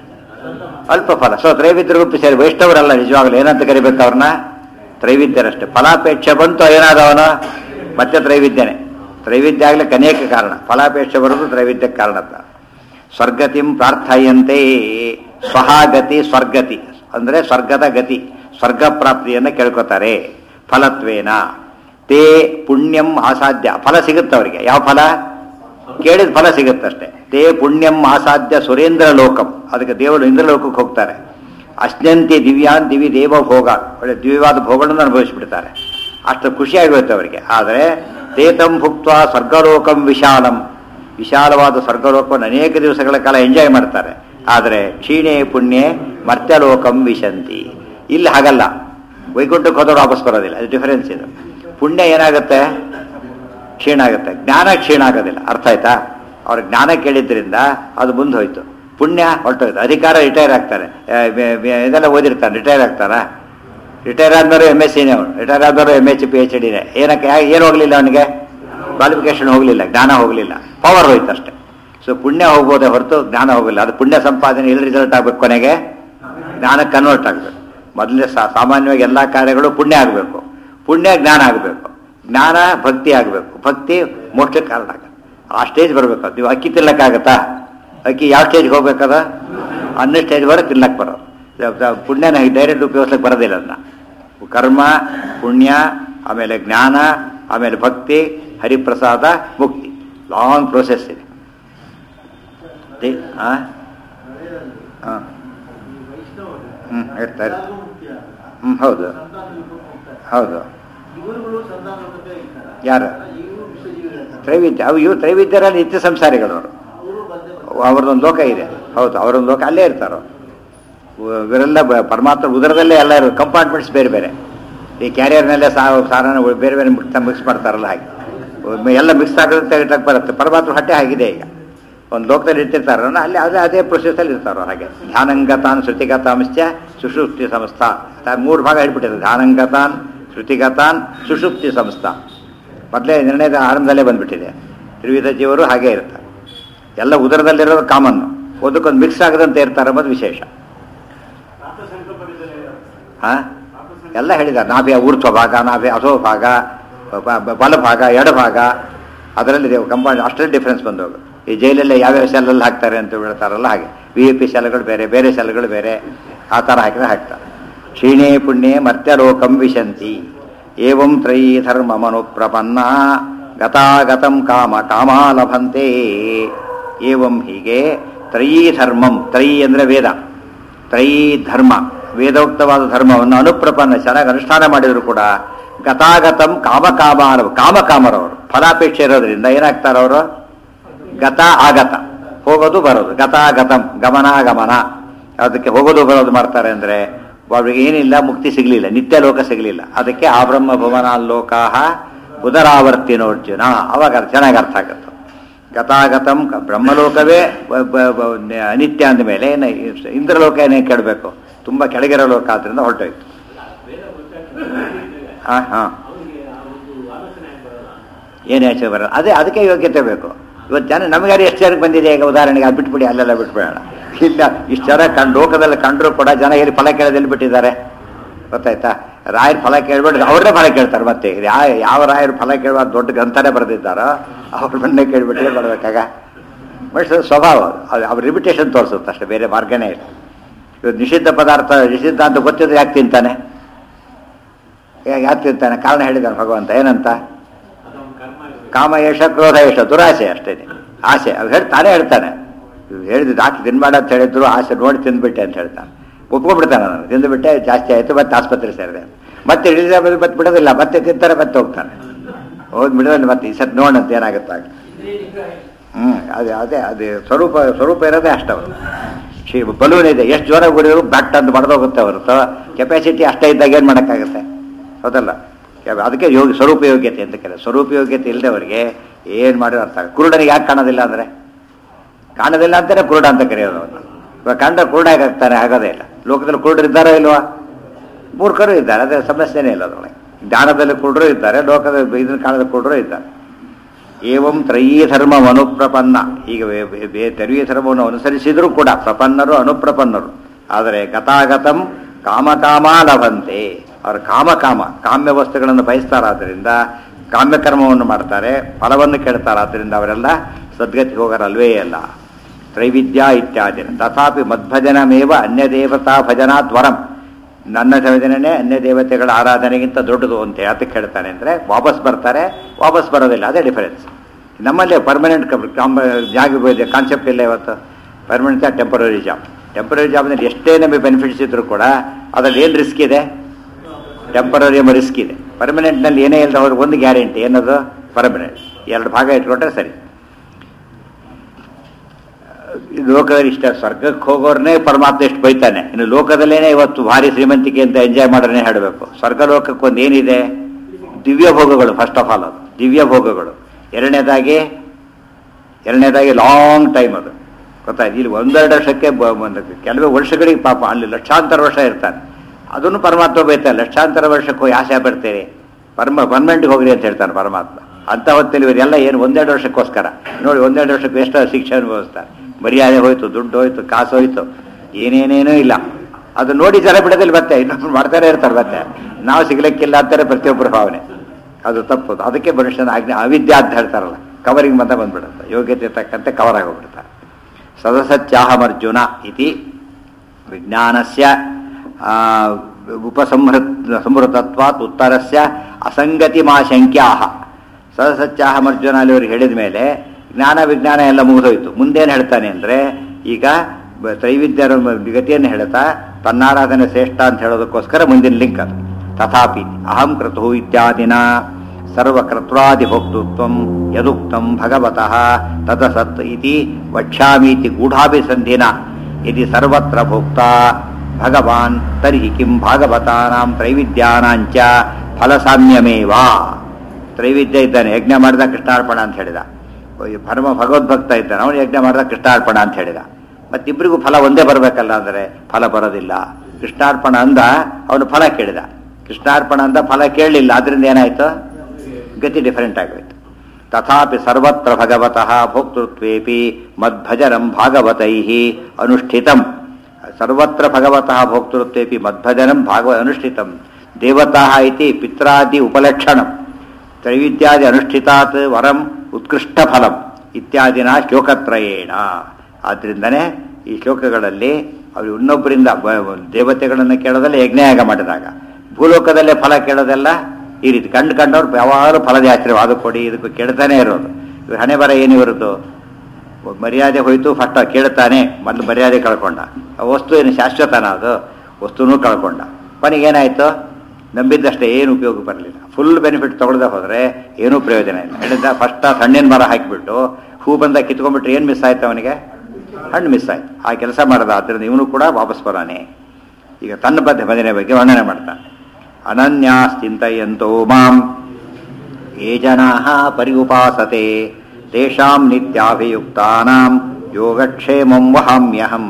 ಅಲ್ಪ ಫಲ ಸೊ ತ್ರೈವಿದ್ಯ ರೂಪಿ ಸೇರಿ ವೈಷ್ಣವರಲ್ಲ ನಿಜವಾಗ್ಲೂ ಏನಂತ ಕರಿಬೇಕು ಅವ್ರನ್ನ ತ್ರೈವಿದ್ಯರಷ್ಟೇ ಫಲಾಪೇಕ್ಷೆ ಬಂತು ಏನಾದವನು ಮತ್ತೆ ತ್ರೈವಿದ್ಯನೇ ತ್ರೈವಿದ್ಯ ಆಗ್ಲಿಕ್ಕೆ ಅನೇಕ ಕಾರಣ ಫಲಾಪೇಕ್ಷೆ ಬರೋದು ತ್ರೈವಿದ್ಯಕ್ಕೆ ಕಾರಣ ಅಂತ ಸ್ವರ್ಗತಿಂ ಪ್ರಾರ್ಥಯಂತೆ ಸ್ವಹಾಗತಿ ಸ್ವರ್ಗತಿ ಅಂದ್ರೆ ಸ್ವರ್ಗದ ಗತಿ ಸ್ವರ್ಗ ಪ್ರಾಪ್ತಿಯನ್ನು ಕೇಳ್ಕೊತಾರೆ ಫಲತ್ವೇನ ತೇ ಪುಣ್ಯಂ ಆಸಾಧ್ಯ ಫಲ ಸಿಗುತ್ತೆ ಅವರಿಗೆ ಯಾವ ಫಲ ಕೇಳಿದ ಫಲ ಸಿಗುತ್ತಷ್ಟೇ ತೇ ಪುಣ್ಯಂ ಆಸಾಧ್ಯ ಸುರೇಂದ್ರ ಲೋಕಂ ಅದಕ್ಕೆ ದೇವರು ಇಂದ್ರಲೋಕಕ್ಕೆ ಹೋಗ್ತಾರೆ ಅಶ್ನಂತಿ ದಿವ್ಯಾನ್ ದಿವಿ ದೇವ ಭೋಗ ಒಳ್ಳೆ ದಿವ್ಯವಾದ ಭೋಗಗಳನ್ನು ಅನುಭವಿಸ್ಬಿಡ್ತಾರೆ ಅಷ್ಟು ಖುಷಿಯಾಗಿರುತ್ತೆ ಅವರಿಗೆ ಆದರೆ ತೇತಂ ಭುಕ್ತ ಸ್ವರ್ಗಲೋಕಂ ವಿಶಾಲಂ ವಿಶಾಲವಾದ ಸ್ವರ್ಗಲೋಕವನ್ನು ಅನೇಕ ದಿವಸಗಳ ಕಾಲ ಎಂಜಾಯ್ ಮಾಡ್ತಾರೆ ಆದರೆ ಕ್ಷೀಣೆ ಪುಣ್ಯೆ ಮರ್ತ್ಯಲೋಕಂ ವಿಶಂತಿ ಇಲ್ಲಿ ಹಾಗಲ್ಲ ವೈಕುಂಠಕ್ಕೆ ಹೋದವರು ವಾಪಸ್ ಬರೋದಿಲ್ಲ ಅದು ಡಿಫರೆನ್ಸ್ ಇದು ಪುಣ್ಯ ಏನಾಗುತ್ತೆ ಕ್ಷೀಣ ಆಗುತ್ತೆ ಜ್ಞಾನ ಕ್ಷೀಣ ಆಗೋದಿಲ್ಲ ಅರ್ಥ ಆಯ್ತಾ ಅವ್ರ ಜ್ಞಾನ ಕೇಳಿದ್ರಿಂದ ಅದು ಮುಂದೆ ಹೋಯ್ತು ಪುಣ್ಯ ಹೊರಟೋಯ್ತು ಅಧಿಕಾರ ರಿಟೈರ್ ಆಗ್ತಾರೆ ಆ, ಬೆ- ಬೆ- ಇದೆಲ್ಲ ಓದಿರ್ತಾನೆ ರಿಟೈರ್ ಆಗ್ತಾರ ರಿಟೈರ್ ಆದ್ಮೇಲೆ ಎಮ್ ಎಸ್ ಸಿನೇ ಅವನು ರಿಟೈರ್ ಆದವರು ಎಮ್ ಎಚ್ ಪಿ ಎಚ್ ಡಿನೇ ಏನಕ್ಕೆ ಯಾ- ಏನು ಹೋಗಲಿಲ್ಲ ಅವನಿಗೆ ಕ್ವಾಲಿಫಿಕೇಶನ್ ಹೋಗಲಿಲ್ಲ ಜ್ಞಾನ ಹೋಗಲಿಲ್ಲ ಪವರ್ ಹೋಯ್ತು ಅಷ್ಟೇ ಸೊ ಪುಣ್ಯ ಹೋಗ್ಬೋದೇ ಹೊರತು ಜ್ಞಾನ ಹೋಗಿಲ್ಲ ಅದು ಪುಣ್ಯ ಸಂಪಾದನೆ ಎಲ್ಲಿ ರಿಸಲ್ಟ್ ಆಗ್ಬೇಕು ಕೊನೆಗೆ ಜ್ಞಾನ ಕನ್ವರ್ಟ್ ಆಗಬೇಕು ಮೊದಲೇ ಸಾಮಾನ್ಯವಾಗಿ ಎಲ್ಲ ಕಾರ್ಯಗಳು ಪುಣ್ಯ ಆಗಬೇಕು ಪುಣ್ಯ ಜ್ಞಾನ ಆಗಬೇಕು ಜ್ಞಾನ ಭಕ್ತಿ ಆಗಬೇಕು ಭಕ್ತಿ ಮೋಕ್ಷಕ್ಕೆ ಕಾರಣ ಆಗ ಆ ಸ್ಟೇಜ್ ಬರಬೇಕು ನೀವು ಅಕ್ಕಿ ತಿನ್ನಕ್ಕಾಗತ್ತಾ ಅಕ್ಕಿ ಯಾವ ಸ್ಟೇಜ್ಗೆ ಹೋಗ್ಬೇಕದ ಅನ್ನ ಸ್ಟೇಜ್ ಬರೋ ತಿನ್ನಕ್ಕೆ ಬರೋದು ದ- ದ- ಪುಣ್ಯನ ಡೈರೆಕ್ಟ್ ಉಪಯೋಗಿಸ್ಲಿಕ್ಕೆ ಬರೋದಿಲ್ಲ ಅದನ್ನ ಕರ್ಮ ಪುಣ್ಯ ಆಮೇಲೆ ಜ್ಞಾನ ಆಮೇಲೆ ಭಕ್ತಿ ಹರಿಪ್ರಸಾದ ಮುಕ್ತಿ ಲಾಂಗ್ ಪ್ರೋಸೆಸ್ ಇದೆ ದಿ- ಆ? ಆ. ಹ್ಮ್ ಇರ್ತಾರೆ ಹ್ಮ್ ಹೌದು ಹೌದು ಇವರುಗಳು ಸಂತಾನೋತ್ಪತ್ತಿ ಇರ್ತಾರ ಯಾರು ಇವರು ವಿಶ್ವಜೀವಿಗಳು ತ್ರೈವಿದ್ಯ ಅವು ಇವು ತ್ರೈವಿದ್ಯರಲ್ಲಿ ನಿತ್ಯ ಸಂಸಾರಿಗಳು ಅವರು ಅವರು ಬಂದೆ ಅವರದೊಂದು ಲೋಕ ಇದೆ ಹೌದು ಅವರೊಂದು ಲೋಕ ಅಲ್ಲೇ ಇರ್ತಾರೋ ಇವರೆಲ್ಲ ಬ- ಪರಮಾತ್ಮ ಉದರದಲ್ಲೇ ಎಲ್ಲ ಇರೋದು ಕಂಪಾರ್ಟ್ಮೆಂಟ್ಸ್ ಬೇರೆ ಬೇರೆ ಈ ಕ್ಯಾರಿಯರ್ನಲ್ಲೇ ಸಾ ಸಾರನ ಬೇರೆ ಬೇರೆ ಮಿಕ್ಸ್ ಮಿಕ್ಸ್ ಮಾಡ್ತಾರಲ್ಲ ಹಾಗೆ ಒಮ್ಮೆ ಎಲ್ಲ ಮಿಕ್ಸ್ ಆಗೋದಂತ ಇಟ್ಟಕ್ಕೆ ಬರುತ್ತೆ ಪರಮಾತ್ಮ ಹೊಟ್ಟೆ ಆಗಿದೆ ಈಗ ಒಂದು ಲೋಕದಲ್ಲಿ ಇರ್ತಿರ್ತಾರ ಅಲ್ಲಿ ಅದೇ ಅದೇ ಪ್ರೊಸೆಸಲ್ಲಿ ಇರ್ತಾರೋ ಹಾಗೆ ಧ್ಯಾನಂಗತಾನ್ ಶ್ರುತಿಗತಾಂಶ್ಚ ಸುಷುಪ್ತಿ ಸಂಸ್ಥಾ ತಾ- ಮೂರು ಭಾಗ ಹೇಳ್ಬಿಟ್ಟಿದೆ ಧ್ಯಾನಂಗತಾನ್ ಶ್ರುತಿಗತಾನ್ ಸುಷುಪ್ತಿ ಸಂಸ್ಥಾ ಮೊದಲೇ ನಿರ್ಣಯದ ಆರಂಭದಲ್ಲೇ ಬಂದ್ಬಿಟ್ಟಿದೆ ತ್ರಿವಿಧ ಜೀವರು ಹಾಗೇ ಇರ್ತಾರೆ ಎಲ್ಲ ಉದರದಲ್ಲಿರೋದು ಕಾಮನ್ ಒಂದಕ್ಕೊಂದು ಮಿಕ್ಸ್ ಆಗದಂತೆ ಇರ್ತಾರೆ ಅನ್ನೋದು ವಿಶೇಷ ಹಾ ಎಲ್ಲ ಹೇಳಿದ್ದಾರೆ ನಾಭಿ ಊರ್ಧ್ವ ಭಾಗ ನಾಭಿ ಅಧೋ ಭಾಗ ಬ- ಬ- ಬಲಭಾಗ ಎಡಭಾಗ ಅದರಲ್ಲಿ ಕಂಪೌಂಡ್ ಅಷ್ಟರಲ್ಲಿ ಡಿಫ್ರೆನ್ಸ್ ಬಂದೋಗು ಈ ಜೈಲಲ್ಲಿ ಯಾವ್ಯಾವ ಸೆಲ್ಲಲ್ಲಿ ಹಾಕ್ತಾರೆ ಅಂತ ಹೇಳ್ತಾರಲ್ಲ ಹಾಗೆ ವಿ ಎ ಪಿ ಸೆಲ್ಗಳು ಬೇರೆ ಬೇರೆ ಸೆಲ್ಗಳು ಬೇರೆ ಆ ಥರ ಹಾಕಿದ್ರೆ ಹಾಕ್ತಾರೆ ಕ್ಷೀಣೇ ಪುಣ್ಯೇ ಮರ್ತ್ಯಲೋಕಂ ವಿಶಂತಿ ಏವಂ ತ್ರಯೀ ಧರ್ಮಮನು ಪ್ರಪನ್ನ ಗತಾಗತಂ ಕಾಮ ಕಾಮಾ ಲಭಂತೆ ಏವಂ ಹೀಗೆ ತ್ರಯೀ ಧರ್ಮಂ ತ್ರಯೀ ಅಂದರೆ ವೇದ ತ್ರಯೀ ಧರ್ಮ ವೇದೋಕ್ತವಾದ ಧರ್ಮವನ್ನು ಅನುಪ್ರಪನ್ನ ಚೆನ್ನಾಗಿ ಅನುಷ್ಠಾನ ಮಾಡಿದ್ರು ಕೂಡ ಗತಾಗತಂ ಕಾಮಕಾಮ ಕಾಮಕಾಮರವರು ಫಲಾಪೇಕ್ಷೆ ಇರೋದ್ರಿಂದ ಏನಾಗ್ತಾರ ಅವರು ಗತ ಆಗತ ಹೋಗೋದು ಬರೋದು ಗತ ಗತಂ ಗಮನ ಗಮನ ಅದಕ್ಕೆ ಹೋಗೋದು ಬರೋದು ಮಾಡ್ತಾರೆ ಅಂದ್ರೆ ಅವ್ರಿಗೆ ಏನಿಲ್ಲ ಮುಕ್ತಿ ಸಿಗಲಿಲ್ಲ ನಿತ್ಯ ಲೋಕ ಸಿಗಲಿಲ್ಲ ಅದಕ್ಕೆ ಆ ಬ್ರಹ್ಮ ಭುವನ ಲೋಕಾಹ ಉದರಾವರ್ತಿನೋರ್ಜುನ ಅವಾಗ ಅದು ಚೆನ್ನಾಗಿ ಅರ್ಥ ಆಗುತ್ತೆ ಗತಾಗತಂ ಕ- ಬ್ರಹ್ಮಲೋಕವೇ ಬ- ಬ- ಬ- ನ- ಅನಿತ್ಯ ಅಂದಮೇಲೆ ಏನು ಇಂದ್ರಲೋಕ ಏನೇ ಕೆಡಬೇಕು ತುಂಬ ಕೆಳಗಿರೋ ಲೋಕ ಆದ್ರಿಂದ ಹೊರಟೋಯ್ತು ಹಾಂ ಹಾಂ ಏನು ಯೋಚನೆ ಬರಲ್ಲ ಅದೇ ಅದಕ್ಕೆ ಯೋಗ್ಯತೆ ಬೇಕು ಇವತ್ತು ಜನ ನಮಗಾರು ಎಷ್ಟು ಜನಕ್ಕೆ ಬಂದಿದೆ ಈಗ ಉದಾಹರಣೆಗೆ ಅದು ಬಿಟ್ಬಿಡಿ ಅಲ್ಲೆಲ್ಲ ಬಿಟ್ಬಿಡೋಣ ಇಲ್ಲ ಇಷ್ಟು ಜನ ಕಂಡು ಲೋಕದಲ್ಲಿ ಕಂಡ್ರು ಕೂಡ ಜನ ಎಲ್ಲಿ ಫಲ ಕೇಳೋದಲ್ಲಿ ಬಿಟ್ಟಿದ್ದಾರೆ ಗೊತ್ತಾಯ್ತಾ ರಾಯರ್ ಫಲ ಕೇಳ್ಬಿಟ್ಟು ಅವ್ರನ್ನೇ ಫಲ ಕೇಳ್ತಾರೆ ಮತ್ತೆ ಇದು ಯಾವ ಯಾವ ರಾಯರು ಫಲ ಕೇಳುವ ದೊಡ್ಡ ಗ್ರಂಥನೇ ಬರೆದಿದ್ದಾರೋ ಅವ್ರ ಮನ್ನೇ ಕೇಳ್ಬಿಟ್ಟು ಏನು ಮಾಡ್ಬೇಕಾಗ ಮನುಷ್ಯನ ಸ್ವಭಾವ ಅದು ಅವ್ರ ರಿಪಿಟೇಷನ್ ತೋರಿಸುತ್ತೆ ಅಷ್ಟೇ ಬೇರೆ ಮಾರ್ಗನೇ ಇಲ್ಲ ಇವತ್ತು ನಿಷಿದ್ಧ ಪದಾರ್ಥ ನಿಷಿದ್ಧ ಅಂತ ಗೊತ್ತಿದ್ರೆ ಯಾಕೆ ತಿಂತಾನೆ ಯಾಕೆ ತಿಂತಾನೆ ಕಾರಣ ಹೇಳಿದಾನೆ ಭಗವಂತ ಏನಂತ ಕಾಮ ಯಶ ಕ್ರೋಧ ಯಶ ದುರಾಸೆ ಅಷ್ಟೇ ಆಸೆ ಅವ್ ಹೇಳ್ ತಾನೇ ಹೇಳ್ತಾನೆ ಇವ್ರು ಹೇಳಿದ್ದು ಡಾಕ್ಟರ್ ತಿನ್ಬೇಡ ಅಂತ ಹೇಳಿದ್ರು ಆಸೆ ನೋಡಿ ತಿಂದ್ಬಿಟ್ಟೆ ಅಂತ ಹೇಳ್ತಾನೆ ಒಪ್ಕೊಂಡ್ಬಿಡ್ತಾನೆ ನಾನು ತಿಂದುಬಿಟ್ಟೆ ಜಾಸ್ತಿ ಆಯಿತು ಮತ್ತೆ ಆಸ್ಪತ್ರೆ ಸೇರಿದೆ ಮತ್ತೆ ಇಳಿದ ಮತ್ತೆ ಬಿಡೋದಿಲ್ಲ ಮತ್ತೆ ತಿಂತಾರೆ ಮತ್ತೆ ಹೋಗ್ತಾನೆ ಹೋದ್ ಬಿಡೋದಿಲ್ಲ ಮತ್ತೆ ಈ ಸತ್ ನೋಡಂತ ಏನಾಗುತ್ತಾಗ ಇಂದ್ರಿಯ ನಿಗ್ರಹ ಇದೆ. ಹ್ಮ್ ಅದೇ ಅದೇ ಅದೇ ಸ್ವರೂಪ ಸ್ವರೂಪ ಇರೋದೇ ಅಷ್ಟವರು ಶಿ ಬಲೂನ್ ಇದೆ ಎಷ್ಟು ಜೋರ ಗುಡಿದ್ರು ಬ್ಯಾಟ್ ಅಂತ ಬಡ್ದೋಗುತ್ತೆ ಹೊರತು ಕೆಪಾಸಿಟಿ ಅಷ್ಟೇ ಇದ್ದಾಗ ಏನು ಮಾಡೋಕ್ಕಾಗುತ್ತೆ ಹೌದಲ್ಲ ಯಾವ- ಅದಕ್ಕೆ ಯೋಗ ಸ್ವರೂಪ ಯೋಗ್ಯತೆ ಅಂತ ಕೇಳಿ ಸ್ವರೂಪ ಯೋಗ್ಯತೆ ಇಲ್ಲದವರಿಗೆ ಏನು ಮಾಡಿರೋ ಅರ್ಥ ಆಗಲ್ಲ. ಕುರುಡನಿಗೆ ಯಾಕೆ ಕಾಣೋದಿಲ್ಲ ಅಂದರೆ ಕಾಣೋದಿಲ್ಲ ಅಂತಾನೆ ಕುರುಡ ಅಂತ ಕರೆಯೋದು ಅವನು ಇವಾಗ ಕಂಡ ಕುರುಡ ಆಗ್ತಾನೆ ಆಗೋದೇ ಇಲ್ಲ ಲೋಕದಲ್ಲಿ ಕುರುಡರು ಇದ್ದಾರೋ ಇಲ್ವಾ ಮೂರ್ಖರು ಇದ್ದಾರೆ ಅದೇ ಸಮಸ್ಯೆನೇ ಇಲ್ಲ ಅದರೊಳಗೆ ಜ್ಞಾನದಲ್ಲಿ ಕುರುಡರು ಇದ್ದಾರೆ ಲೋಕದ ಇದನ್ನ ಕಾಣದ ಕುರುಡರು ಇದ್ದಾರೆ ಏವಂ ತ್ರಯೀ ಧರ್ಮ ಅನುಪ್ರಪನ್ನ ಈಗ ವೇ- ವೇ- ವೇ- ತ್ರಯೀ ಧರ್ಮವನ್ನು ಅನುಸರಿಸಿದರೂ ಕೂಡ ಪ್ರಪನ್ನರು ಅನುಪ್ರಪನ್ನರು ಆದರೆ ಗತಾಗತಂ ಕಾಮಕಾಮ ಲಭಂತೆ ಅವರು ಕಾಮಕಾಮ ಕಾಮ್ಯ ವಸ್ತುಗಳನ್ನು ಬಯಸ್ತಾರಾದ್ದರಿಂದ ಕಾಮ್ಯಕರ್ಮವನ್ನು ಮಾಡ್ತಾರೆ ಫಲವನ್ನು ಕೇಳ್ತಾರಾದ್ದರಿಂದ ಅವರೆಲ್ಲ ಸದ್ಗತಿಗೆ ಹೋಗರಲ್ವೇ ಅಲ್ಲ ತ್ರೈವಿದ್ಯಾ ಇತ್ಯಾದಿ ತಥಾಪಿ ಮದ್ಭಜನಮೇವ ಅನ್ಯ ದೇವತಾ ಭಜನಾತ್ ವರಂ ನನ್ನ ಭಜನೆ ಅನ್ಯ ದೇವತೆಗಳ ಆರಾಧನೆಗಿಂತ ದೊಡ್ಡದು ಅಂತ ಯಾತಕ್ಕೆ ಹೇಳ್ತಾನೆ ಅಂದರೆ ವಾಪಸ್ ಬರ್ತಾರೆ ವಾಪಸ್ ಬರೋದಿಲ್ಲ ಅದೇ ಡಿಫರೆನ್ಸ್ ನಮ್ಮಲ್ಲಿ ಪರ್ಮನೆಂಟ್ ಜಾಗ ಕಾನ್ಸೆಪ್ಟ್ ಇಲ್ಲ ಇವತ್ತು ಪರ್ಮನೆಂಟ್ ಟೆಂಪರರಿ ಜಾಬ್ ಟೆಂಪರರಿ ಜಾಬ್ನಲ್ಲಿ ಎಷ್ಟೇ ನಮಗೆ ಬೆನಿಫಿಟ್ಸ್ ಇದ್ರೂ ಕೂಡ ಅದ್ರಲ್ಲಿ ಏನು ರಿಸ್ಕ್ ಇದೆ ಟೆಂಪರರಿ ಎಂಬ ರಿಸ್ಕ್ ಇದೆ ಪರ್ಮನೆಂಟ್ನಲ್ಲಿ ಏನೇ ಇಲ್ಲದ ಅವ್ರಿಗೆ ಒಂದು ಗ್ಯಾರಂಟಿ ಏನದು ಪರ್ಮನೆಂಟ್ ಎರಡು ಭಾಗ ಇಟ್ಕೊಂಡ್ರೆ ಸರಿ ಈ ಲೋಕದಲ್ಲಿ ಇಷ್ಟ ಸ್ವರ್ಗಕ್ಕೆ ಹೋಗೋರ್ನೇ ಪರಮಾತ್ಮ ಎಷ್ಟು ಬೈತಾನೆ ಇನ್ನು ಲೋಕದಲ್ಲೇನೆ ಇವತ್ತು ಭಾರಿ ಶ್ರೀಮಂತಿಕೆ ಅಂತ ಎಂಜಾಯ್ ಮಾಡೋನೇ ಹೇಳಬೇಕು ಸ್ವರ್ಗ ಲೋಕಕ್ಕೆ ಒಂದು ಏನಿದೆ ದಿವ್ಯ ಭೋಗಗಳು ಫಸ್ಟ್ ಆಫ್ ಆಲ್ ಅದು ದಿವ್ಯ ಭೋಗಗಳು ಎರಡನೇದಾಗಿ ಎರಡನೇದಾಗಿ ಲಾಂಗ್ ಟೈಮ್ ಅದು ಗೊತ್ತಾಯ್ತು ಇಲ್ಲಿ ಒಂದೆರಡು ವರ್ಷಕ್ಕೆ ಬ- ಒಂದು ಕೆಲವೇ ವರ್ಷಗಳಿಗೆ ಪಾಪ ಅಲ್ಲಿ ಲಕ್ಷಾಂತರ ವರ್ಷ ಇರ್ತಾನೆ ಅದನ್ನು ಪರಮಾತ್ಮ ಬೈತಾನೆ ಲಕ್ಷಾಂತರ ವರ್ಷಕ್ಕೂ ಆಸೆ ಬಿಡ್ತೀರಿ ಪರಮ ಪರ್ಮನೆಂಟ್ಗೆ ಹೋಗ್ರಿ ಅಂತ ಹೇಳ್ತಾನೆ ಪರಮಾತ್ಮ ಅಂತ ಹೊತ್ತಲ್ಲಿ ಇವರೆಲ್ಲ ಏನು ಒಂದೆರಡು ವರ್ಷಕ್ಕೋಸ್ಕರ ನೋಡಿ ಒಂದೆರಡು ವರ್ಷಕ್ಕೆ ಎಷ್ಟು ಶಿಕ್ಷೆ ಅನುಭವಿಸ್ತಾರೆ ಮರ್ಯಾದೆ ಹೋಯ್ತು ದುಡ್ಡು ಹೋಯ್ತು ಕಾಸು ಹೋಯ್ತು ಏನೇನೇನೂ ಇಲ್ಲ ಅದು ನೋಡಿ ಜನ ಬಿಡೋದಿಲ್ಲ ಮತ್ತೆ ಇನ್ನೊಬ್ರು ಮಾಡ್ತಾನೆ ಇರ್ತಾರೆ ಮತ್ತೆ ನಾವು ಸಿಗ್ಲಿಕ್ಕಿಲ್ಲ ಅಂತಾರೆ ಪ್ರತಿಯೊಬ್ಬರ ಭಾವನೆ ಅದು ತಪ್ಪು ಅದಕ್ಕೆ ಮನುಷ್ಯನ ಆಜ್ಞೆ ಅವಿದ್ಯೆ ಅಂತ ಹೇಳ್ತಾರಲ್ಲ ಕವರಿಂಗ್ ಬಂದ ಬಂದ್ಬಿಡುತ್ತೆ ಯೋಗ್ಯತೆ ತಕ್ಕಂತೆ ಕವರ್ ಆಗೋಗ್ಬಿಡ್ತಾರೆ ಸದಸತ್ಯಾಹಮರ್ಜುನ ಇತಿ ವಿಜ್ಞಾನಸ್ಯ ಆ, ಉಪಸಂಹೃತ್ ಸಂಹೃತತ್ವಾತ್ ಉತ್ತರಸ್ಯ ಅಸಂಗತಿಮಾಶಂಕ್ಯಾಹ ಸದಸತ್ಯಾಹಮರ್ಜುನ ಅಲ್ಲಿ ಅವ್ರಿಗೆ ಹೇಳಿದ ಮೇಲೆ ಜ್ಞಾನ ವಿಜ್ಞಾನ ಎಲ್ಲ ಮುಗಿದೋಯ್ತು ಮುಂದೇನು ಹೇಳ್ತಾನೆ ಅಂದರೆ ಈಗ ಬ- ತ್ರೈವಿದ್ಯರ ಗತಿಯನ್ನು ಹೇಳ್ತಾ ತನ್ನಾರಾಧನೆ ಶ್ರೇಷ್ಠ ಅಂತ ಹೇಳೋದಕ್ಕೋಸ್ಕರ ಮುಂದಿನ ಲಿಂಕ್ ಅದು ತಥಾಪಿ ಅಹಂ ಕ್ರತು ಇತ್ಯಾದಿನ ಸರ್ವಕರ್ತೃಾದಿಭೋಕ್ತೃತ್ವ ಯದುಕ್ತಂ ಭಗವತಃ ತದಸತ್ ಇತಿ ವಕ್ಷ್ಯಾಮೀತಿ ಗೂಢಾಭಿಸಂಧಿನ ಯದಿ ಸರ್ವತ್ರ ಭೋಕ್ತಾ ಭಗವಾನ್ ತರ್ಹಿ ಕಿಂ ಭಾಗವತಾನಾಂ ತ್ರೈವಿದ್ಯಾನಾಂಚ ಫಲಸಾಮ್ಯಮೇವ ತ್ರೈವಿದ್ಯ ಇದ್ದಾನೆ ಯಜ್ಞ ಮಾಡಿದ ಕೃಷ್ಣಾರ್ಪಣ ಅಂತ ಹೇಳಿದ ಈ ಪರಮ ಭಗವದ್ಭಕ್ತ ಇದ್ದಾನೆ ಅವನು ಯಜ್ಞ ಮಾಡಿದ ಕೃಷ್ಣಾರ್ಪಣ ಅಂತ ಹೇಳಿದ ಮತ್ತಿಬ್ಬರಿಗೂ ಫಲ ಒಂದೇ ಬರಬೇಕಲ್ಲ ಅಂದರೆ ಫಲ ಬರೋದಿಲ್ಲ ಕೃಷ್ಣಾರ್ಪಣ ಅಂದ ಅವನು ಫಲ ಕೇಳಿದ ಕೃಷ್ಣಾರ್ಪಣ ಅಂದ ಫಲ ಕೇಳಲಿಲ್ಲ ಅದರಿಂದ ಏನಾಯ್ತು ಗತಿ ಡಿಫರೆಂಟ್ ಆಗೋಯ್ತು ತಥಾಪಿ ಸರ್ವತ್ರ ಭಗವತಃ ಭೋಕ್ತೃತ್ವೇಪಿ ಮದ್ಭಜನಂ ಭಾಗವತೈ ಅನುಷ್ಠಿತಂ ಸರ್ವತ್ರ ಭಗವತಃ ಭೋಕ್ತೃತ್ವೇಪಿ ಮದ್ಭಜನಂ ಭಾಗವ ಅನುಷ್ಠಿತಂ ದೇವತಾ ಇತಿ ಪಿತ್ರಾದಿ ಉಪಲಕ್ಷಣಂ ತ್ರೈವಿದ್ಯಾದಿ ಅನುಷ್ಠಿತಾತ್ ವರಂ ಉತ್ಕೃಷ್ಟ ಫಲಂ ಇತ್ಯಾದಿನ ಶ್ಲೋಕತ್ರಯೇಣ ಆದ್ರಿಂದನೇ ಈ ಶ್ಲೋಕಗಳಲ್ಲಿ ಅವರು ಇನ್ನೊಬ್ಬರಿಂದ ಬ- ದೇವತೆಗಳನ್ನು ಕೇಳೋದಲ್ಲ ಯಜ್ಞಯಾಗ ಮಾಡಿದಾಗ ಭೂಲೋಕದಲ್ಲೇ ಫಲ ಕೇಳೋದೆಲ್ಲ ಈ ರೀತಿ ಕಂಡು ಕಂಡವ್ರು ಯಾವಾಗಲೂ ಫಲದ ಯಾತ್ರೆ ಅದು ಕೊಡಿ ಇದಕ್ಕೂ ಕೇಳ್ತಾನೆ ಇರೋದು ಇವ್ರ ಹಣೆ ಬರ ಏನು ಇವ್ರದ್ದು ಮರ್ಯಾದೆ ಹೋಯ್ತು ಫಸ್ಟ್ ಕೇಳ್ತಾನೆ ಮೊದಲು ಮರ್ಯಾದೆ ಕಳ್ಕೊಂಡ ಆ ವಸ್ತು ಏನು ಶಾಶ್ವತನ ಅದು ವಸ್ತುನೂ ಕಳ್ಕೊಂಡ ಕೊನೆಗೇನಾಯ್ತು ನಂಬಿದ್ದಷ್ಟೇ ಏನು ಉಪಯೋಗ ಬರಲಿಲ್ಲ ಫುಲ್ ಬೆನಿಫಿಟ್ ತಗೊಳ್ದೆ ಹೋದರೆ ಏನೂ ಪ್ರಯೋಜನ ಇಲ್ಲ ಹೇಳಿದ ಫಸ್ಟ್ ಹಣ್ಣಿನ ಮರ ಹಾಕಿಬಿಟ್ಟು ಹೂ ಬಂದಾಗ ಕಿತ್ಕೊಂಡ್ಬಿಟ್ರೆ ಏನು ಮಿಸ್ ಆಯ್ತು ಅವನಿಗೆ ಹಣ್ಣು ಮಿಸ್ ಆಯ್ತು ಆ ಕೆಲಸ ಮಾಡದ ಆದ್ದರಿಂದ ಇವನು ಕೂಡ ವಾಪಸ್ ಬರಾನೆ ಈಗ ತನ್ನ ಬದ್ಧ ಭಜನೆ ಬಗ್ಗೆ ವರ್ಣನೆ ಮಾಡ್ತಾನೆ ಅನನ್ಯಾಸ್ತಿಂತಯಂತೋ ಮಾಂ ಯೇ ಜನಾಃ ಪರ್ಯುಪಾಸತೆ ತೇಷಾಂ ನಿತ್ಯಾಭಿಯುಕ್ತಾನಾಂ ಯೋಗಕ್ಷೇಮಂ ವಹಾಮ್ಯಹಂ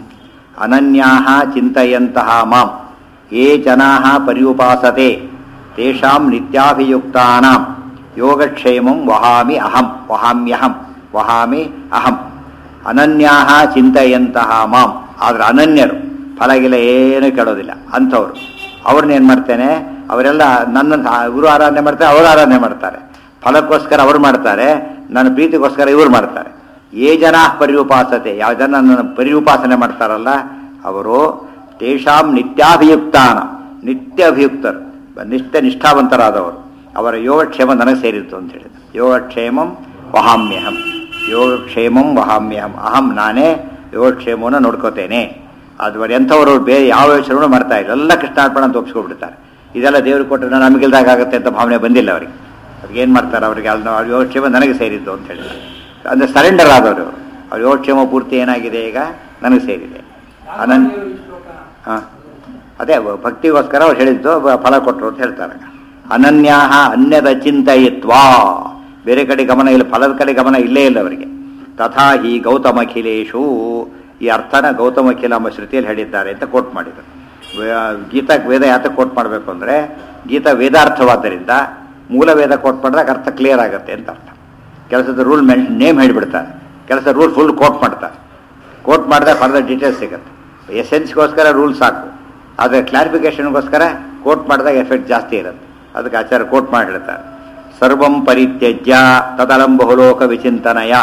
ಅನನ್ಯಾಃ ಚಿಂತಯಂತಹ ಮಾಂ ಯೇ ಜನಾಃ ಪರ್ಯುಪಾಸತೆ ತೇಷಾಂ ನಿತ್ಯಾಭಿಯುಕ್ತಾನಾಂ ಯೋಗಕ್ಷೇಮಂ ವಹಾಮಿ ಅಹಂ ವಹಾಮ್ಯಹಂ ವಹಾಮಿ ಅಹಂ ಅನನ್ಯಾಃ ಚಿಂತಯಂತಹ ಮಾಂ ಆದ್ರೆ ಅನನ್ಯರು ಫಲಗಿಲ ಏನು ಕೆಡೋದಿಲ್ಲ ಅಂಥವ್ರು ಅವ್ರನ್ನೇನು ಮಾಡ್ತೇನೆ ಅವರೆಲ್ಲ ನನ್ನ ಗುರು ಆರಾಧನೆ ಮಾಡ್ತಾರೆ ಅವರು ಆರಾಧನೆ ಮಾಡ್ತಾರೆ ಫಲಕ್ಕೋಸ್ಕರ ಅವ್ರು ಮಾಡ್ತಾರೆ ನನ್ನ ಪ್ರೀತಿಗೋಸ್ಕರ ಇವ್ರು ಮಾಡ್ತಾರೆ ಏ ಜನ ಪರ್ಯುಪಾಸತೆ ಯಾವ ಜನ ನನ್ನ ಪರ್ಯುಪಾಸನೆ ಮಾಡ್ತಾರಲ್ಲ ಅವರು ತೇಷಾಂ ನಿತ್ಯಾಭಿಯುಕ್ತಾನ ನಿತ್ಯ ಅಭಿಯುಕ್ತರು ನಿತ್ಯ ನಿಷ್ಠಾವಂತರಾದವರು ಅವರ ಯೋಗಕ್ಷೇಮ ನನಗೆ ಸೇರಿತ್ತು ಅಂತ ಹೇಳಿದ್ರು ಯೋಗಕ್ಷೇಮಂ ವಹಾಮ್ಯಹಂ ಯೋಗಕ್ಷೇಮಂ ವಹಾಮ್ಯಹಂ ಅಹಂ ನಾನೇ ಯೋಗಕ್ಷೇಮವನ್ನು ನೋಡ್ಕೋತೇನೆ ಅದು ಎಂಥವರು ಬೇರೆ ಯಾವ ಯೋಚನೆ ಮಾಡ್ತಾ ಇಲ್ಲ ಎಲ್ಲ ಕೃಷ್ಣಾರ್ಪಣ ಅಂತ ಒಪ್ಸ್ಕೊಬಿಡ್ತಾರೆ ಇದೆಲ್ಲ ದೇವ್ರಿಗೆ ಕೊಟ್ಟರೆ ನಮಗಿಲ್ದಾಗ ಆಗುತ್ತೆ ಅಂತ ಭಾವನೆ ಬಂದಿಲ್ಲ ಅವರಿಗೆ ಅವ್ರಿಗೆ ಏನು ಮಾಡ್ತಾರೆ ಅವರಿಗೆ ಅಲ್ಲಿ ಅವ್ರ ಯೋಗಕ್ಷೇಮ ನನಗೆ ಸೇರಿದ್ದು ಅಂತ ಹೇಳಿದ್ದಾರೆ ಅಂದರೆ ಸರೆಂಡರ್ ಆದವರು ಅವ್ರ ಯೋಗಕ್ಷೇಮ ಪೂರ್ತಿ ಏನಾಗಿದೆ ಈಗ ನನಗೆ ಸೇರಿದೆ ಅನನ್ ಈ ಶ್ಲೋಕನ ಹಾಂ ಅದೇ ಭಕ್ತಿಗೋಸ್ಕರ ಅವ್ರು ಹೇಳಿದ್ದು ಬ- ಫಲ ಕೊಟ್ಟರು ಅಂತ ಹೇಳ್ತಾರೆ ಅನನ್ಯಾಹ ಅನ್ಯದ ಚಿಂತಯಿತ್ವಾ ಬೇರೆ ಕಡೆ ಗಮನ ಇಲ್ಲ ಫಲದ ಕಡೆ ಗಮನ ಇಲ್ಲೇ ಇಲ್ಲ ಅವರಿಗೆ ತಥಾ ಹಿ ಗೌತಮಖಿಲೇಶು ಈ ಅರ್ಥನ ಗೌತಮಖಿಲ ಎಂಬ ಶ್ರುತಿಯಲ್ಲಿ ಹೇಳಿದ್ದಾರೆ ಅಂತ ಕೋಟ್ ಮಾಡಿದರು ವೇ- ಗೀತಾ ವೇದ ಯಾತಕ್ಕೆ ಕೋಟ್ ಮಾಡಬೇಕು ಅಂದರೆ ಗೀತಾ ವೇದಾರ್ಥವಾದ್ದರಿಂದ ಮೂಲ ವೇದ ಕೋಟ್ ಮಾಡಿದಾಗ ಅರ್ಥ ಕ್ಲಿಯರ್ ಆಗುತ್ತೆ ಅಂತ ಅರ್ಥ ಕೆಲಸದ ರೂಲ್ ನೇಮ್ ಹೇಳಿಬಿಡ್ತಾರೆ ಕೆಲಸ ರೂಲ್ ಫುಲ್ ಕೋಟ್ ಮಾಡ್ತಾರೆ ಕೋಟ್ ಮಾಡಿದಾಗ ಫರ್ದರ್ ಡೀಟೇಲ್ಸ್ ಸಿಗುತ್ತೆ ಎಸೆನ್ಸ್ಗೋಸ್ಕರ ರೂಲ್ ಸಾಕು ಆದರೆ ಕ್ಲಾರಿಫಿಕೇಶನ್ಗೋಸ್ಕರ ಕೋಟ್ ಮಾಡಿದಾಗ ಎಫೆಕ್ಟ್ ಜಾಸ್ತಿ ಇರುತ್ತೆ ಅದಕ್ಕೆ ಆಚಾರ್ಯ ಕೋಟ್ ಮಾಡಿ ಹೇಳ್ತಾರೆ ಸರ್ವಂ ಪರಿತ್ಯಜ್ಯ ತದಲಂ ಬಹುಲೋಕ ವಿಚಿಂತನಯ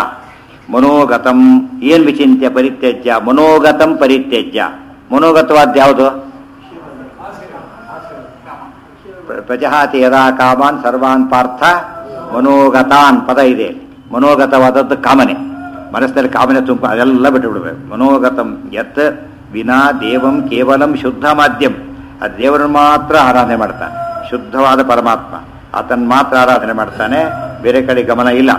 ಮನೋಗತಂ ಏನು ವಿಚಿಂತ್ಯ ಪರಿತ್ಯಜ್ಯ ಮನೋಗತಂ ಪರಿತ್ಯಜ್ಯ ಮನೋಗತವಾದ ಯಾವುದು ಪ್ರ- ಪ್ರಜಹಾತಿ ಯದಾ ಕಾಮಾನ್ ಸರ್ವಾನ್ ಪಾರ್ಥ ಮನೋಗತಾನ್ ಪದ ಇದೆ ಇಲ್ಲಿ. ಮನೋಗತವಾದದ್ದು ಕಾಮನೆ ಮನಸ್ಸಿನಲ್ಲಿ ಕಾಮನೆ ತುಂಬ ಅದೆಲ್ಲ ಬಿಟ್ಟು ಬಿಡಬೇಕು ಮನೋಗತಂ ಯತ್ ವಿನಾ ದೇವಂ ಕೇವಲಂ ಶುದ್ಧ ಮಾಧ್ಯಮ ಆ ದೇವರನ್ನು ಮಾತ್ರ ಆರಾಧನೆ ಮಾಡ್ತಾನೆ ಶುದ್ಧವಾದ ಪರಮಾತ್ಮ ಆತನ ಮಾತ್ರ ಆರಾಧನೆ ಮಾಡ್ತಾನೆ ಬೇರೆ ಕಡೆ ಗಮನ ಇಲ್ಲ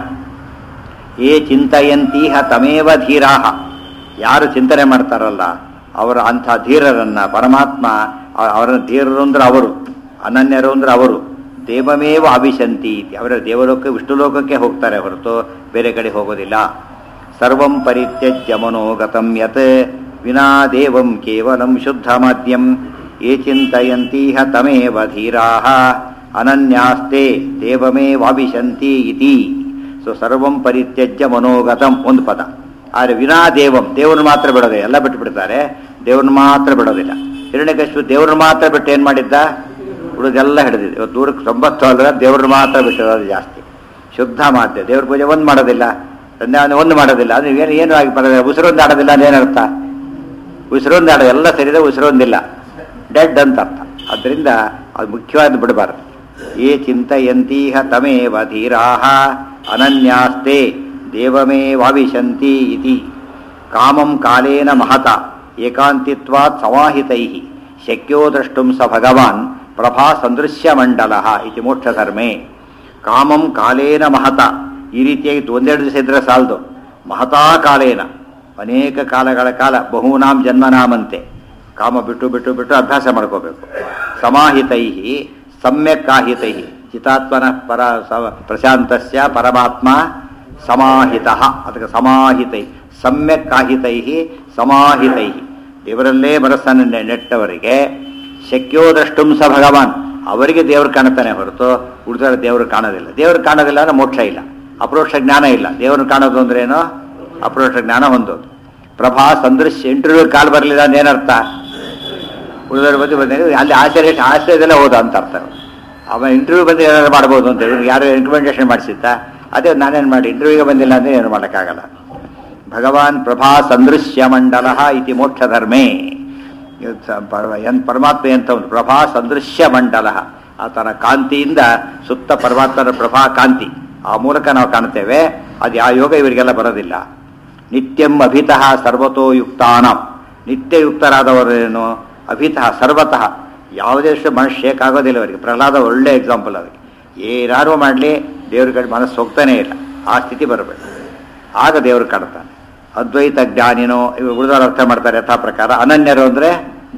ಏ ಚಿಂತಯಂತೀಹ ತಮೇವ ಧೀರಾಹ ಯಾರು ಚಿಂತನೆ ಮಾಡ್ತಾರಲ್ಲ ಅವರ ಅಂಥ ಧೀರರನ್ನ ಪರಮಾತ್ಮ ಅ- ಅವರ ಧೀರರು ಅಂದ್ರೆ ಅವರು ಅನನ್ಯರು ಅಂದ್ರೆ ಅವರು ದೇವಮೇವ ಅಭಿಶಂತಿ ಇತಿ. ಅವರ ದೇವಲೋಕ ವಿಷ್ಣು ಲೋಕಕ್ಕೆ ಹೋಗ್ತಾರೆ ಹೊರತು ಬೇರೆ ಕಡೆ ಹೋಗೋದಿಲ್ಲ ಸರ್ವಂ ಪರಿತ್ಯಜ್ಯ ಮನೋಗತಂ ಯತ್ ವಿನಾ ದೇವಂ ಕೇವಲಂ ಶುದ್ಧ ಮಾಧ್ಯಂ ಯೇ ಚಿಂತಯಂತೀಹ ತಮೇವ ಧೀರಾಹ ಅನನ್ಯಾಸ್ತೆ ದೇವಮೇವಾಭಿಶಂತಿ ಇತಿ ಸೊ ಸರ್ವಂ ಪರಿತ್ಯಜ್ಯ ಮನೋಗತಂ ಒಂದು ಪದ ಆದರೆ ವಿನಾ ದೇವಂ ದೇವ್ರನ್ನ ಮಾತ್ರ ಬಿಡೋದೆ ಎಲ್ಲ ಬಿಟ್ಟು ಬಿಡ್ತಾರೆ ದೇವ್ರನ್ನ ಮಾತ್ರ ಬಿಡೋದಿಲ್ಲ ಹಿರಣ್ಯಕಶಿಪು ದೇವ್ರನ್ನ ಮಾತ್ರ ಬಿಟ್ಟು ಏನು ಮಾಡಿದ್ದ ಉಳಿದೆಲ್ಲ ಹಿಡಿದಿದೆ ಇವತ್ತು ದೂರಕ್ಕೆ ತೊಂಬತ್ತು ಅಲ್ಲ ದೇವ್ರನ್ನ ಮಾತ್ರ ಬಿಟ್ಟಿರೋದು ಜಾಸ್ತಿ ಶುದ್ಧ ಮಾತೆ ದೇವ್ರ ಪೂಜೆ ಒಂದು ಮಾಡೋದಿಲ್ಲ ಸಂಧ್ಯಾವಂದನೆ ಒಂದು ಮಾಡೋದಿಲ್ಲ ಅದು ಏನು ಏನು ಆಗಿ ಬರೋದಿಲ್ಲ ಉಸಿರೊಂದು ಆಡೋದಿಲ್ಲ ಅಂದ್ರೆ ಏನರ್ಥ ಉಸಿರೊಂದು ಆಡೋದು ಎಲ್ಲ ಸರಿದೆ ಉಸಿರೊಂದಿಲ್ಲ ಡೆಡ್ ಅಂತ ಅರ್ಥ ಅದರಿಂದ ಅದು ಮುಖ್ಯವಾದ ಬಿಡಬಾರದು ಯೇ ಚಿಂತಯಂತೀಹ ತಮೇವ ಧೀರಾಹ ಅನನ್ಯಾಸ್ತೆ ದೇವಮೇವಾವಿಶಂತಿ ಇತಿ ಕಾಮಂ ಕಾಲೇನ ಮಹತ ಏಕಾಂತಿತ್ವಾತ್ ಸಮಾಹಿತೈ ಶಕ್ಯೋ ದ್ರಷ್ಟುಂ ಸ ಭಗವಾನ್ ಪ್ರಭಾ ಸಂದೃಶ್ಯಮಂಡಲ ಇತಿ ಮೋಕ್ಷಧರ್ಮೇ ಕಾಮಂ ಕಾಲೇನ ಮಹತ ಈ ರೀತಿಯಾಗಿ ಒಂದೆರಡು ದಿವಸ ಇದ್ರೆ ಸಾಲದು ಮಹತಾ ಕಾಲೇನ ಅನೇಕ ಕಾಲಗಳ ಕಾಲ ಬಹೂನಾಂ ಜನ್ಮನಾಮಂತೆ ಕಾಮ ಬಿಟ್ಟು ಬಿಟ್ಟು ಬಿಟ್ಟು ಅಭ್ಯಾಸ ಮಾಡ್ಕೋಬೇಕು ಸಮಾಹಿತೈ ಸಮ್ಯಕ್ ಕಾಹಿತೈ ಚಿತಾತ್ಮನ ಪರ ಸ- ಪ್ರಶಾಂತಸ್ಯ ಪರಮಾತ್ಮ ಸಮಾಹಿತ ಅದಕ್ಕೆ ಸಮಾಹಿತೈ ಸಮ್ಯಕ್ ಕಾಹಿತೈ ಸಮಾಹಿತೈ ದೇವರಲ್ಲೇ ಮನಸ್ಸನ್ನು ನೆ- ನೆಟ್ಟವರಿಗೆ ಶಕ್ಯೋದಷ್ಟುಂ ಸ ಭಗವಾನ್ ಅವರಿಗೆ ದೇವರು ಕಾಣುತ್ತಾನೆ ಹೊರತು ಉಳಿದ ದೇವರು ಕಾಣೋದಿಲ್ಲ ದೇವರು ಕಾಣೋದಿಲ್ಲ ಅಂದ್ರೆ ಮೋಕ್ಷ ಇಲ್ಲ ಅಪ್ರೋಕ್ಷ ಜ್ಞಾನ ಇಲ್ಲ ದೇವರನ್ನು ಕಾಣೋದು ಅಂದ್ರೇನು ಅಪ್ರೋಕ್ಷ ಜ್ಞಾನ ಹೊಂದೋದು ಪ್ರಭಾ ಸಂದೃಶ್ಯ ಇಂಟರ್ವ್ಯೂ ಕಾಲ್ ಬರಲಿಲ್ಲ ಅಂದ್ರೆ ಏನರ್ಥ ಉಳಿದವ್ರ ಬಗ್ಗೆ ಬಂದರೆ ಅಲ್ಲಿ ಆಶ್ಚರ್ಯ ಆಶ್ಚರ್ಯದಲ್ಲೇ ಹೋದ ಅಂತ ಅರ್ಥ ಅವ ಇಂಟರ್ವ್ಯೂ ಬಂದು ಏನಾದ್ರು ಮಾಡ್ಬೋದು ಅಂತ ಹೇಳಿ ಯಾರು ರಿಕಮೆಂಡೇಶನ್ ಮಾಡಿಸಿದ್ದ ಅದೇ ನಾನೇನು ಮಾಡಿ ಇಂಟರ್ವ್ಯೂಗೆ ಬಂದಿಲ್ಲ ಅಂದ್ರೆ ಏನು ಮಾಡೋಕ್ಕಾಗಲ್ಲ ಭಗವಾನ್ ಪ್ರಭಾ ಸಂದೃಶ್ಯ ಮಂಡಲ ಇತಿ ಮೋಕ್ಷ ಧರ್ಮೇ ಇವತ್ತು ಸ- ಪರ- ಎನ್ ಪರಮಾತ್ಮ ಅಂತ ಒಂದು ಪ್ರಭಾ ಸಂದೃಶ್ಯ ಮಂಡಲ ಆತನ ಕಾಂತಿಯಿಂದ ಸುತ್ತ ಪರಮಾತ್ಮನ ಪ್ರಭಾ ಕಾಂತಿ ಆ ಮೂಲಕ ನಾವು ಕಾಣ್ತೇವೆ ಅದು ಆ ಯೋಗ ಇವರಿಗೆಲ್ಲ ಬರೋದಿಲ್ಲ ನಿತ್ಯಂ ಅಭಿತಃ ಸರ್ವತೋ ಯುಕ್ತಾನಂ ನಿತ್ಯ ಯುಕ್ತರಾದವರೇನು ಅಭಿತಃ ಸರ್ವತಃ ಯಾವುದೇ ಮನಸ್ಸು ಶೇಕ್ ಆಗೋದಿಲ್ಲ ಅವರಿಗೆ ಪ್ರಹ್ಲಾದ ಒಳ್ಳೆ ಎಕ್ಸಾಂಪಲ್ ಅದಕ್ಕೆ ಏನಾರು ಮಾಡಲಿ ದೇವ್ರ ಕಡೆ ಮನಸ್ಸು ಹೋಗ್ತಾನೇ ಇಲ್ಲ ಆ ಸ್ಥಿತಿ ಬರಬೇಕು ಆಗ ದೇವರು ಕಾಣ್ತಾನೆ ಅದ್ವೈತ ಜ್ಞಾನಿನೋ ಇವು ಉಳಿದವರು ಅರ್ಥ ಮಾಡ್ತಾರೆ ಯಥಾ ಪ್ರಕಾರ ಅನನ್ಯರು ಅಂದರೆ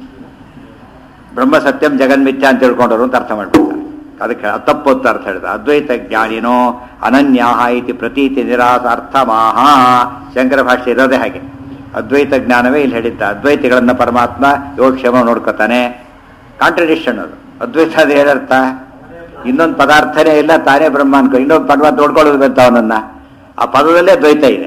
ಬ್ರಹ್ಮ ಸತ್ಯಂ ಜಗನ್ಮಿಥ್ಯ ಅಂತ ತಿಳ್ಕೊಂಡವರು ಅಂತ ಅರ್ಥ ಮಾಡ್ಬಿಡ್ತಾರೆ ಅದಕ್ಕೆ ಅದು ತಪ್ಪು ಅಂತ ಅರ್ಥ ಹೇಳಿದ ಅದ್ವೈತ ಜ್ಞಾನಿನೋ ಅನನ್ಯಾಹ ಇತಿ ಪ್ರತೀತಿ ನಿರಾಸ ಅರ್ಥಮಾಹ ಶಂಕರ ಭಾಷೆ ಇರೋದೇ ಹಾಗೆ ಅದ್ವೈತ ಜ್ಞಾನವೇ ಇಲ್ಲಿ ಹೇಳಿದ್ದ ಅದ್ವೈತಿಗಳನ್ನ ಪರಮಾತ್ಮ ಯೋಗಕ್ಷೇಮ ನೋಡ್ಕೋತಾನೆ ಕಾಂಟ್ರಡಿಕ್ಷನ್ ಅದು ಅದ್ವೈತ ಅದು ಏನರ್ಥ ಇನ್ನೊಂದು ಪದಾರ್ಥನೇ ಇಲ್ಲ ತಾನೇ ಬ್ರಹ್ಮ ಅನ್ಕೊ ಇನ್ನೊಂದು ಪರಮಾತ್ಮ ನೋಡ್ಕೊಳ್ಳೋದು ಬಂತ ಅವನನ್ನ ಆ ಪದದಲ್ಲೇ ದ್ವೈತ ಇದೆ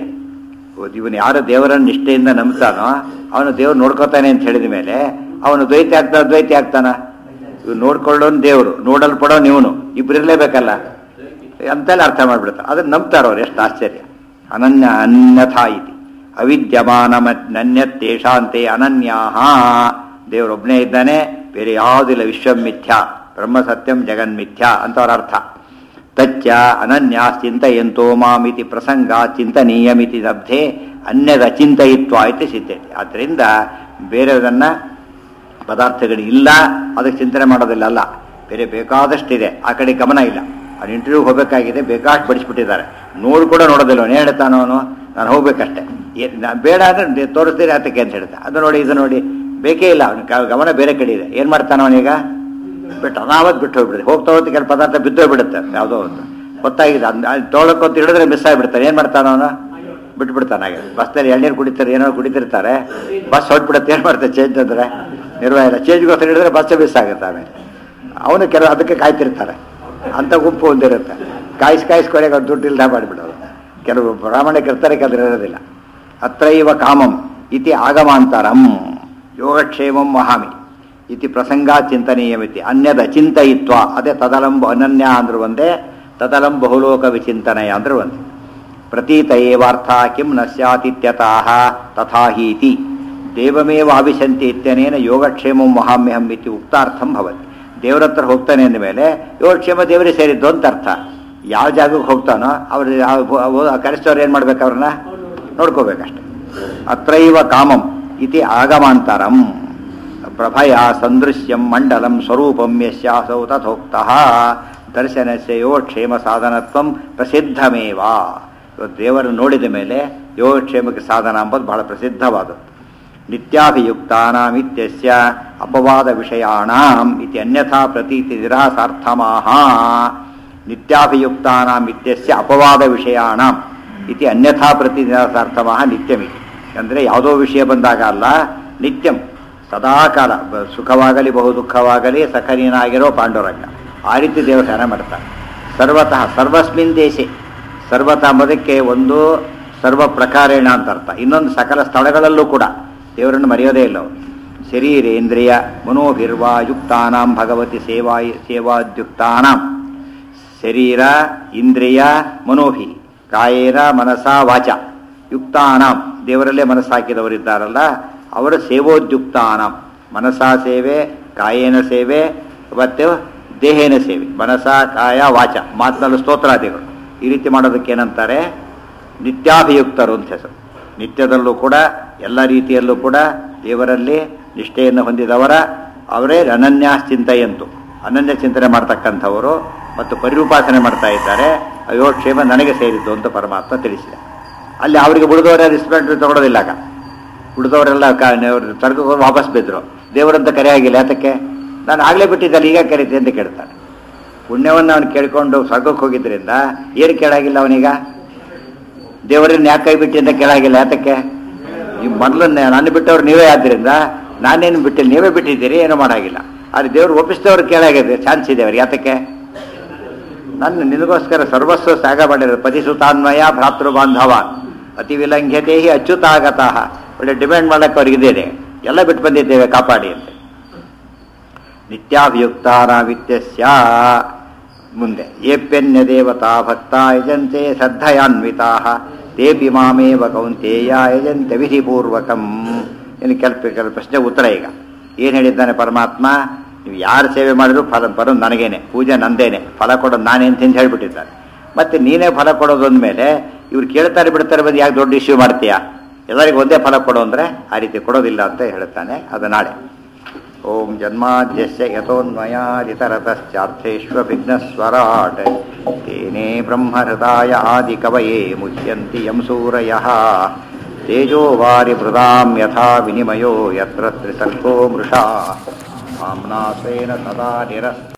ಇವನು ಯಾರು ದೇವರನ್ನು ನಿಷ್ಠೆಯಿಂದ ನಂಬ್ತಾನೋ ಅವನು ದೇವ್ರು ನೋಡ್ಕೋತಾನೆ ಅಂತ ಹೇಳಿದ ಮೇಲೆ ಅವನು ದ್ವೈತ ಆಗ್ತಾನ ದ್ವೈತಿ ಆಗ್ತಾನ ಇವ್ ನೋಡ್ಕೊಳ್ಳೋನ್ ದೇವರು ನೋಡಲ್ಪಡೋನ್ ಇವನು ಇಬ್ರು ಇರ್ಲೇಬೇಕಲ್ಲ ಅಂತೆಲ್ಲ ಅರ್ಥ ಮಾಡ್ಬಿಡ್ತಾರೆ ಅದನ್ನ ನಂಬ್ತಾರ ಅವ್ರು ಎಷ್ಟು ಆಶ್ಚರ್ಯ ಅನನ್ಯ ಅನ್ಯಥಾ ಇತಿ ಅವಿದ್ಯಮಾನ ನನ್ಯತ್ತೇಷಾಂತೆ ಅನನ್ಯಾಹ ದೇವರೊಬ್ಬನೇ ಇದ್ದಾನೆ ಬೇರೆ ಯಾವುದಿಲ್ಲ ವಿಶ್ವಂ ಮಿಥ್ಯಾ ಬ್ರಹ್ಮ ಸತ್ಯಂ ಜಗನ್ಮಿಥ್ಯಾ ಅಂತ ಅವ್ರ ಅರ್ಥ ತಚ್ಚ ಅನನ್ಯಾ ಚಿಂತಯಂತೋ ಮಾಮಿತಿ ಪ್ರಸಂಗ ಚಿಂತನೀಯಮಿತಿ ಲಬ್ಧೆ ಅನ್ಯದ ಚಿಂತಯಿತ್ವ ಇತಿ ಸಿದ್ಧತೆ ಆದ್ದರಿಂದ ಬೇರೆದನ್ನ ಪದಾರ್ಥಗಳು ಇಲ್ಲ ಅದಕ್ಕೆ ಚಿಂತನೆ ಮಾಡೋದಿಲ್ಲ ಅಲ್ಲ ಬೇರೆ ಬೇಕಾದಷ್ಟಿದೆ ಆ ಕಡೆ ಗಮನ ಇಲ್ಲ ಅವ್ನು ಇಂಟರ್ವ್ಯೂಗೆ ಹೋಗಬೇಕಾಗಿದೆ ಬೇಕಾಷ್ಟು ಬಡಿಸ್ಬಿಟ್ಟಿದ್ದಾರೆ ನೋಡು ಕೂಡ ನೋಡೋದಿಲ್ಲ ಅವನು ಏನು ಹೇಳ್ತಾನೋ ಅವನು ನಾನು ಹೋಗ್ಬೇಕಷ್ಟೇ ಏ- ನಾನ್ ಬೇಡ ಅಂದ್ರೆ ತೋರಿಸ್ತೀರಿ ಆತಕ್ಕೆ ಅಂತ ಹೇಳ್ತಾ ಅದು ನೋಡಿ ಇದು ನೋಡಿ ಬೇಕೇ ಇಲ್ಲ ಅವನ ಗಮನ ಬೇರೆ ಕಡೆ ಇದೆ ಏನು ಮಾಡ್ತಾನ ಅವನೀಗ ಬಿಟ್ಟು ಅನಾವತ್ ಬಿಟ್ಟು ಹೋಗ್ಬಿಡುತ್ತೆ ಹೋಗ್ತಾ ಹೋಗ್ತಾ ಕೆಲವು ಪದಾರ್ಥ ಬಿದ್ದೋಗ್ಬಿಡುತ್ತೆ ಯಾವುದೋ ಒಂದು ಗೊತ್ತಾಗಿದೆ ಅದು ತೊಗೊಳಕ್ಕೆ ಹಿಡಿದ್ರೆ ಮಿಸ್ ಆಗಿಬಿಡ್ತಾನೆ ಏನು ಮಾಡ್ತಾನ ಅವನು ಬಿಟ್ಬಿಡ್ತಾನೆ ಹಾಗೆ ಬಸ್ನಲ್ಲಿ ಎಳ್ನೀರು ಕುಡಿತಾರೆ ಏನೋ ಕುಡಿತಿರ್ತಾರೆ ಬಸ್ ಹೊಟ್ಬಿಡುತ್ತೆ ಏನು ಮಾಡ್ತಾರೆ ಚೇಂಜ್ ಅಂದ್ರೆ ನಿರ್ವಹ ಇಲ್ಲ ಚೇಂಜ್ಗೋಸ್ಕರ ಹಿಡಿದ್ರೆ ಬಸ್ ಮಿಸ್ ಆಗುತ್ತೆ ಆಮೇಲೆ ಅವನು ಕೆಲವು ಅದಕ್ಕೆ ಕಾಯ್ತಿರ್ತಾರೆ ಅಂತ ಗುಂಪು ಒಂದಿರುತ್ತೆ ಕಾಯಿಸಿ ಕಾಯಿಸಿ ಕೊನೆಗೆ ಅವ್ರು ದುಡ್ಡು ಇಲ್ದ ಮಾಡಿಬಿಡೋದು ಕೆಲವು ಪ್ರಾಮಾಣಿಕ ಇರ್ತಾರೆ ಕೆಲವರು ಇರೋದಿಲ್ಲ ಅತ್ರೈವ ಕಾಮಂ ಇತಿ ಆಗಮಾಂತರಂ ಯೋಗಕ್ಷೇಮಂ ವಹಾಮಿ ಇತಿ ಪ್ರಸಂಗ ಚಿಂತನೀಯಮಿತಿ ಅನ್ಯದ ಚಿಂತಯಿತ್ವ ಅದೇ ತದಲಂ ಅನನ್ಯ ಅಂದ್ರು ಒಂದೇ ತದಲಂ ಬಹುಲೋಕ ವಿಚಿಂತನಯ ಅಂದ್ರೆ ಒಂದೇ ಪ್ರತೀತ ಏವಾರ್ಥ ಕಿಂ ನ ಸ್ಯಾತಿತ್ಯತಃ ತಥಾ ಹೀತಿ ದೇವಮೇವ ಆವಿಶಂತಿ ಇತ್ಯನೇನ ಯೋಗಕ್ಷೇಮಂ ಮಹಾಮ್ಯಹಂ ಇತಿ ಉಕ್ತಾರ್ಥಂ ಭವತಿ ದೇವರ ಹತ್ರ ಹೋಗ್ತಾನೆ ಅಂದ ಮೇಲೆ ಯೋಗಕ್ಷೇಮ ದೇವರಿಗೆ ಸೇರಿದ್ದು ಅಂತ ಅರ್ಥ ಯಾವ ಜಾಗಕ್ಕೆ ಹೋಗ್ತಾನೋ ಅವ್ರು ಕರೆಸ್ತವ್ರು ಏನು ಮಾಡ್ಬೇಕು ಅವ್ರನ್ನ ನೋಡ್ಕೋಬೇಕಷ್ಟೆ ಅತ್ರೈವ ಕಾಮಂ ಇತಿ ಆಗಮಾಂತರಂ ಪ್ರಭಯ ಸಂದೃಶ್ಯಂ ಮಂಡಲಂ ಸ್ವರೂಪಂ ಯಸ್ಯಾಸೌ ತಥೋಕ್ತಃ ದರ್ಶನಸ್ಯ ಯೋಗಕ್ಷೇಮ ಸಾಧನತ್ವಂ ಪ್ರಸಿದ್ಧಮೇವ ಇವತ್ತು ದೇವರನ್ನು ನೋಡಿದ ಮೇಲೆ ಯೋಗಕ್ಷೇಮಕ್ಕೆ ಸಾಧನ ಎಂಬುದು ಬಹಳ ಪ್ರಸಿದ್ಧವಾದದ್ದು ನಿತ್ಯಾಭಿಯುಕ್ತಾನಾಮಿತ್ಯಸ್ಯ ಅಪವಾದ ವಿಷಯಾಣಾಂ ಇತಿ ಅನ್ಯಥಾ ಪ್ರತೀತಿ ನಿರಾಸಾರ್ಥಮಾಹ ನಿತ್ಯಾಭಿಯುಕ್ತಾನಾಮಿತ್ಯಸ್ಯ ಅಪವಾದ ವಿಷಯಾಣಾಂ ಇತಿ ಅನ್ಯಥಾ ಪ್ರತಿ ನಿರಾಸಾರ್ಥಮಾಹ ನಿತ್ಯಮಿತಿ ಅಂದರೆ ಯಾವುದೋ ವಿಷಯ ಬಂದಾಗ ಅಲ್ಲ ನಿತ್ಯಂ ಸದಾಕಾಲ ಬ- ಸುಖವಾಗಲಿ ಬಹು ದುಃಖವಾಗಲಿ ಸಖರೀನಾಗಿರೋ ಪಾಂಡುರಂಗ ಆ ರೀತಿ ದೇವಸ್ಥಾನ ಮಾಡ್ತಾರೆ ಸರ್ವತಃ ಸರ್ವಸ್ಮಿನ್ ದೇಶೆ ಸರ್ವತಃ ಎಂಬುದಕ್ಕೆ ಒಂದು ಸರ್ವ ಪ್ರಕಾರೇಣ ಅಂತ ಅರ್ಥ ಇನ್ನೊಂದು ಸಕಲ ಸ್ಥಳಗಳಲ್ಲೂ ಕೂಡ ದೇವರನ್ನು ಮರೆಯೋದೇ ಇಲ್ಲ ಅವರು ಶರೀರೇಂದ್ರಿಯ ಮನೋಭಿರ್ವಾ ಯುಕ್ತಾನಾಂ ಭಗವತಿ ಸೇವಾ ಸೇವಾದ್ಯುಕ್ತಾನಾಂ ಶರೀರ ಇಂದ್ರಿಯ ಮನೋಭಿ ಕಾಯೇನ ಮನಸ ವಾಚ ಯುಕ್ತಾನಾಂ ದೇವರಲ್ಲೇ ಮನಸ್ಸಾಕಿದವರಿದ್ದಾರಲ್ಲ ಅವರ ಸೇವೋದ್ಯುಕ್ತಾನಾಂ ಮನಸ ಸೇವೆ ಕಾಯೇನ ಸೇವೆ ಮತ್ತು ದೇಹೇನ ಸೇವೆ ಮನಸ ಕಾಯ ವಾಚ ಮಾತಿನಲ್ಲೂ ಸ್ತೋತ್ರಾದಿಗಳು ಈ ರೀತಿ ಮಾಡೋದಕ್ಕೆ ಏನಂತಾರೆ ನಿತ್ಯಾಭಿಯುಕ್ತರು ಅಂತ ಹೆಸರು ನಿತ್ಯದಲ್ಲೂ ಕೂಡ ಎಲ್ಲ ರೀತಿಯಲ್ಲೂ ಕೂಡ ದೇವರಲ್ಲಿ ನಿಷ್ಠೆಯನ್ನು ಹೊಂದಿದವರ ಅವರೇ ಅನನ್ಯ ಚಿಂತೆಯಂತು ಅನನ್ಯ ಚಿಂತನೆ ಮಾಡ್ತಕ್ಕಂಥವರು ಮತ್ತು ಪರಿರೂಪಾಸನೆ ಮಾಡ್ತಾ ಇದ್ದಾರೆ ಅಯ್ಯೋ ಕ್ಷೇಮ ನನಗೆ ಸೇರಿದ್ದು ಅಂತ ಪರಮಾತ್ಮ ತಿಳಿಸಿದೆ ಅಲ್ಲಿ ಅವರಿಗೆ ಉಳಿದವರ ರಿಸ್ಪೆಕ್ಟ್ ತಗೊಳ್ಳೋದಿಲ್ಲ ಆಗ ಉಳಿದವರೆಲ್ಲ ಸ್ವರ್ಗಕ್ಕೆ ಹೋಗಿ ವಾಪಸ್ ಬಿದ್ದರು ದೇವರಂತ ಕರೆ ಆಗಿಲ್ಲ ಯಾತಕ್ಕೆ ನಾನು ಆಗಲೇ ಬಿಟ್ಟಿದ್ದಲ್ಲ ಈಗ ಕರೀತೆ ಅಂತ ಕೇಳ್ತಾನೆ ಪುಣ್ಯವನ್ನು ಅವನು ಕೇಳ್ಕೊಂಡು ಸ್ವರ್ಗಕ್ಕೆ ಹೋಗಿದ್ರಿಂದ ಏನು ಕೇಳಾಗಿಲ್ಲ ಅವನೀಗ ದೇವರನ್ನ ಯಾಕೆ ಕೈ ಬಿಟ್ಟಿ ಅಂತ ಕೇಳಾಗಿಲ್ಲ ಯಾತಕ್ಕೆ ಈ ಮೊದಲು ನನ್ನ ಬಿಟ್ಟವ್ರು ನೀವೇ ಆದ್ರಿಂದ ನಾನೇನು ಬಿಟ್ಟಿಲ್ಲ ನೀವೇ ಬಿಟ್ಟಿದ್ದೀರಿ ಏನೂ ಮಾಡಾಗಿಲ್ಲ ಆದರೆ ದೇವ್ರು ಒಪ್ಪಿಸಿದವ್ರು ಕೇಳಾಗಿದೆ ಚಾನ್ಸ್ ಇದೆ ಅವ್ರಿಗೆ ಯಾತಕ್ಕೆ ನನ್ನ ನಿನಗೋಸ್ಕರ ಸರ್ವಸ್ವ ತ್ಯಾಗ ಮಾಡಿರೋದು ಪತಿಸುತಾನ್ವಯ ಭ್ರಾತೃ ಬಾಂಧವ ಅತಿ ವಿಲಂಘ್ಯತೆ ಹಿ ಅಚ್ಯುತಾಗತಃ ಒಳ್ಳೆ ಡಿಮ್ಯಾಂಡ್ ಮಾಡಕ್ಕೆ ಅವ್ರಿಗೆ ಇದೆ ಎಲ್ಲ ಬಿಟ್ಟು ಬಂದಿದ್ದೇವೆ ಕಾಪಾಡಿ ಅಂತ ನಿತ್ಯಾಭಿಯುಕ್ತಾನಾವಿತ್ಯಸ್ಯ ಮುಂದೆ ಏಪ್ಯನ್ಯ ದೇವತಾ ಭಕ್ತ ಯಜಂತೆ ಶ್ರದ್ಧಯಾನ್ವಿತಾ ತೇಪಿ ಮಾಮೇವ ಕೌಂತೇಯ ಯಜಂತೆ ವಿಧಿಪೂರ್ವಕಂ ಇನ್ನು ಕೆಲ ಕೆಲ ಪ್ರಶ್ನೆ ಉತ್ತರ ಈಗ ಏನು ಹೇಳಿದ್ದಾನೆ ಪರಮಾತ್ಮ ನೀವು ಯಾರು ಸೇವೆ ಮಾಡಿದ್ರು ಫಲ ಬರೋದು ನನಗೇನೆ ಪೂಜೆ ನಂದೇನೆ ಫಲ ಕೊಡೋದು ನಾನೇ ಅಂತ ಹೇಳ್ಬಿಟ್ಟಿದ್ದಾರೆ ಮತ್ತೆ ನೀನೇ ಫಲ ಕೊಡೋದು ಅಂದಮೇಲೆ ಇವ್ರು ಕೇಳ್ತಾರೆ ಬಿಡ್ತಾರೆ ಬಂದು ಯಾಕೆ ದೊಡ್ಡ ಇಶ್ಯೂ ಮಾಡ್ತೀಯಾ ಎಲ್ಲರಿಗೂ ಒಂದೇ ಫಲ ಕೊಡು ಅಂದರೆ ಆ ರೀತಿ ಕೊಡೋದಿಲ್ಲ ಅಂತ ಹೇಳ್ತಾನೆ ಅದು ನಾಳೆ ಓಂ ಜನ್ಮಾದ್ಯಸ್ಯ ಯತೋನ್ಮಯಾದಿತರತಶ್ಚಾರ್ಥೇष्वभिघ्नस्वराट् तेने ब्रह्महृदाय आदिकवये मुह्यन्ति यं सूरयः तेजो वारिभृदां यथा विनिमयो यत्र त्रिसर्गो मृषा आम्ना स्वेन सदा निरस्त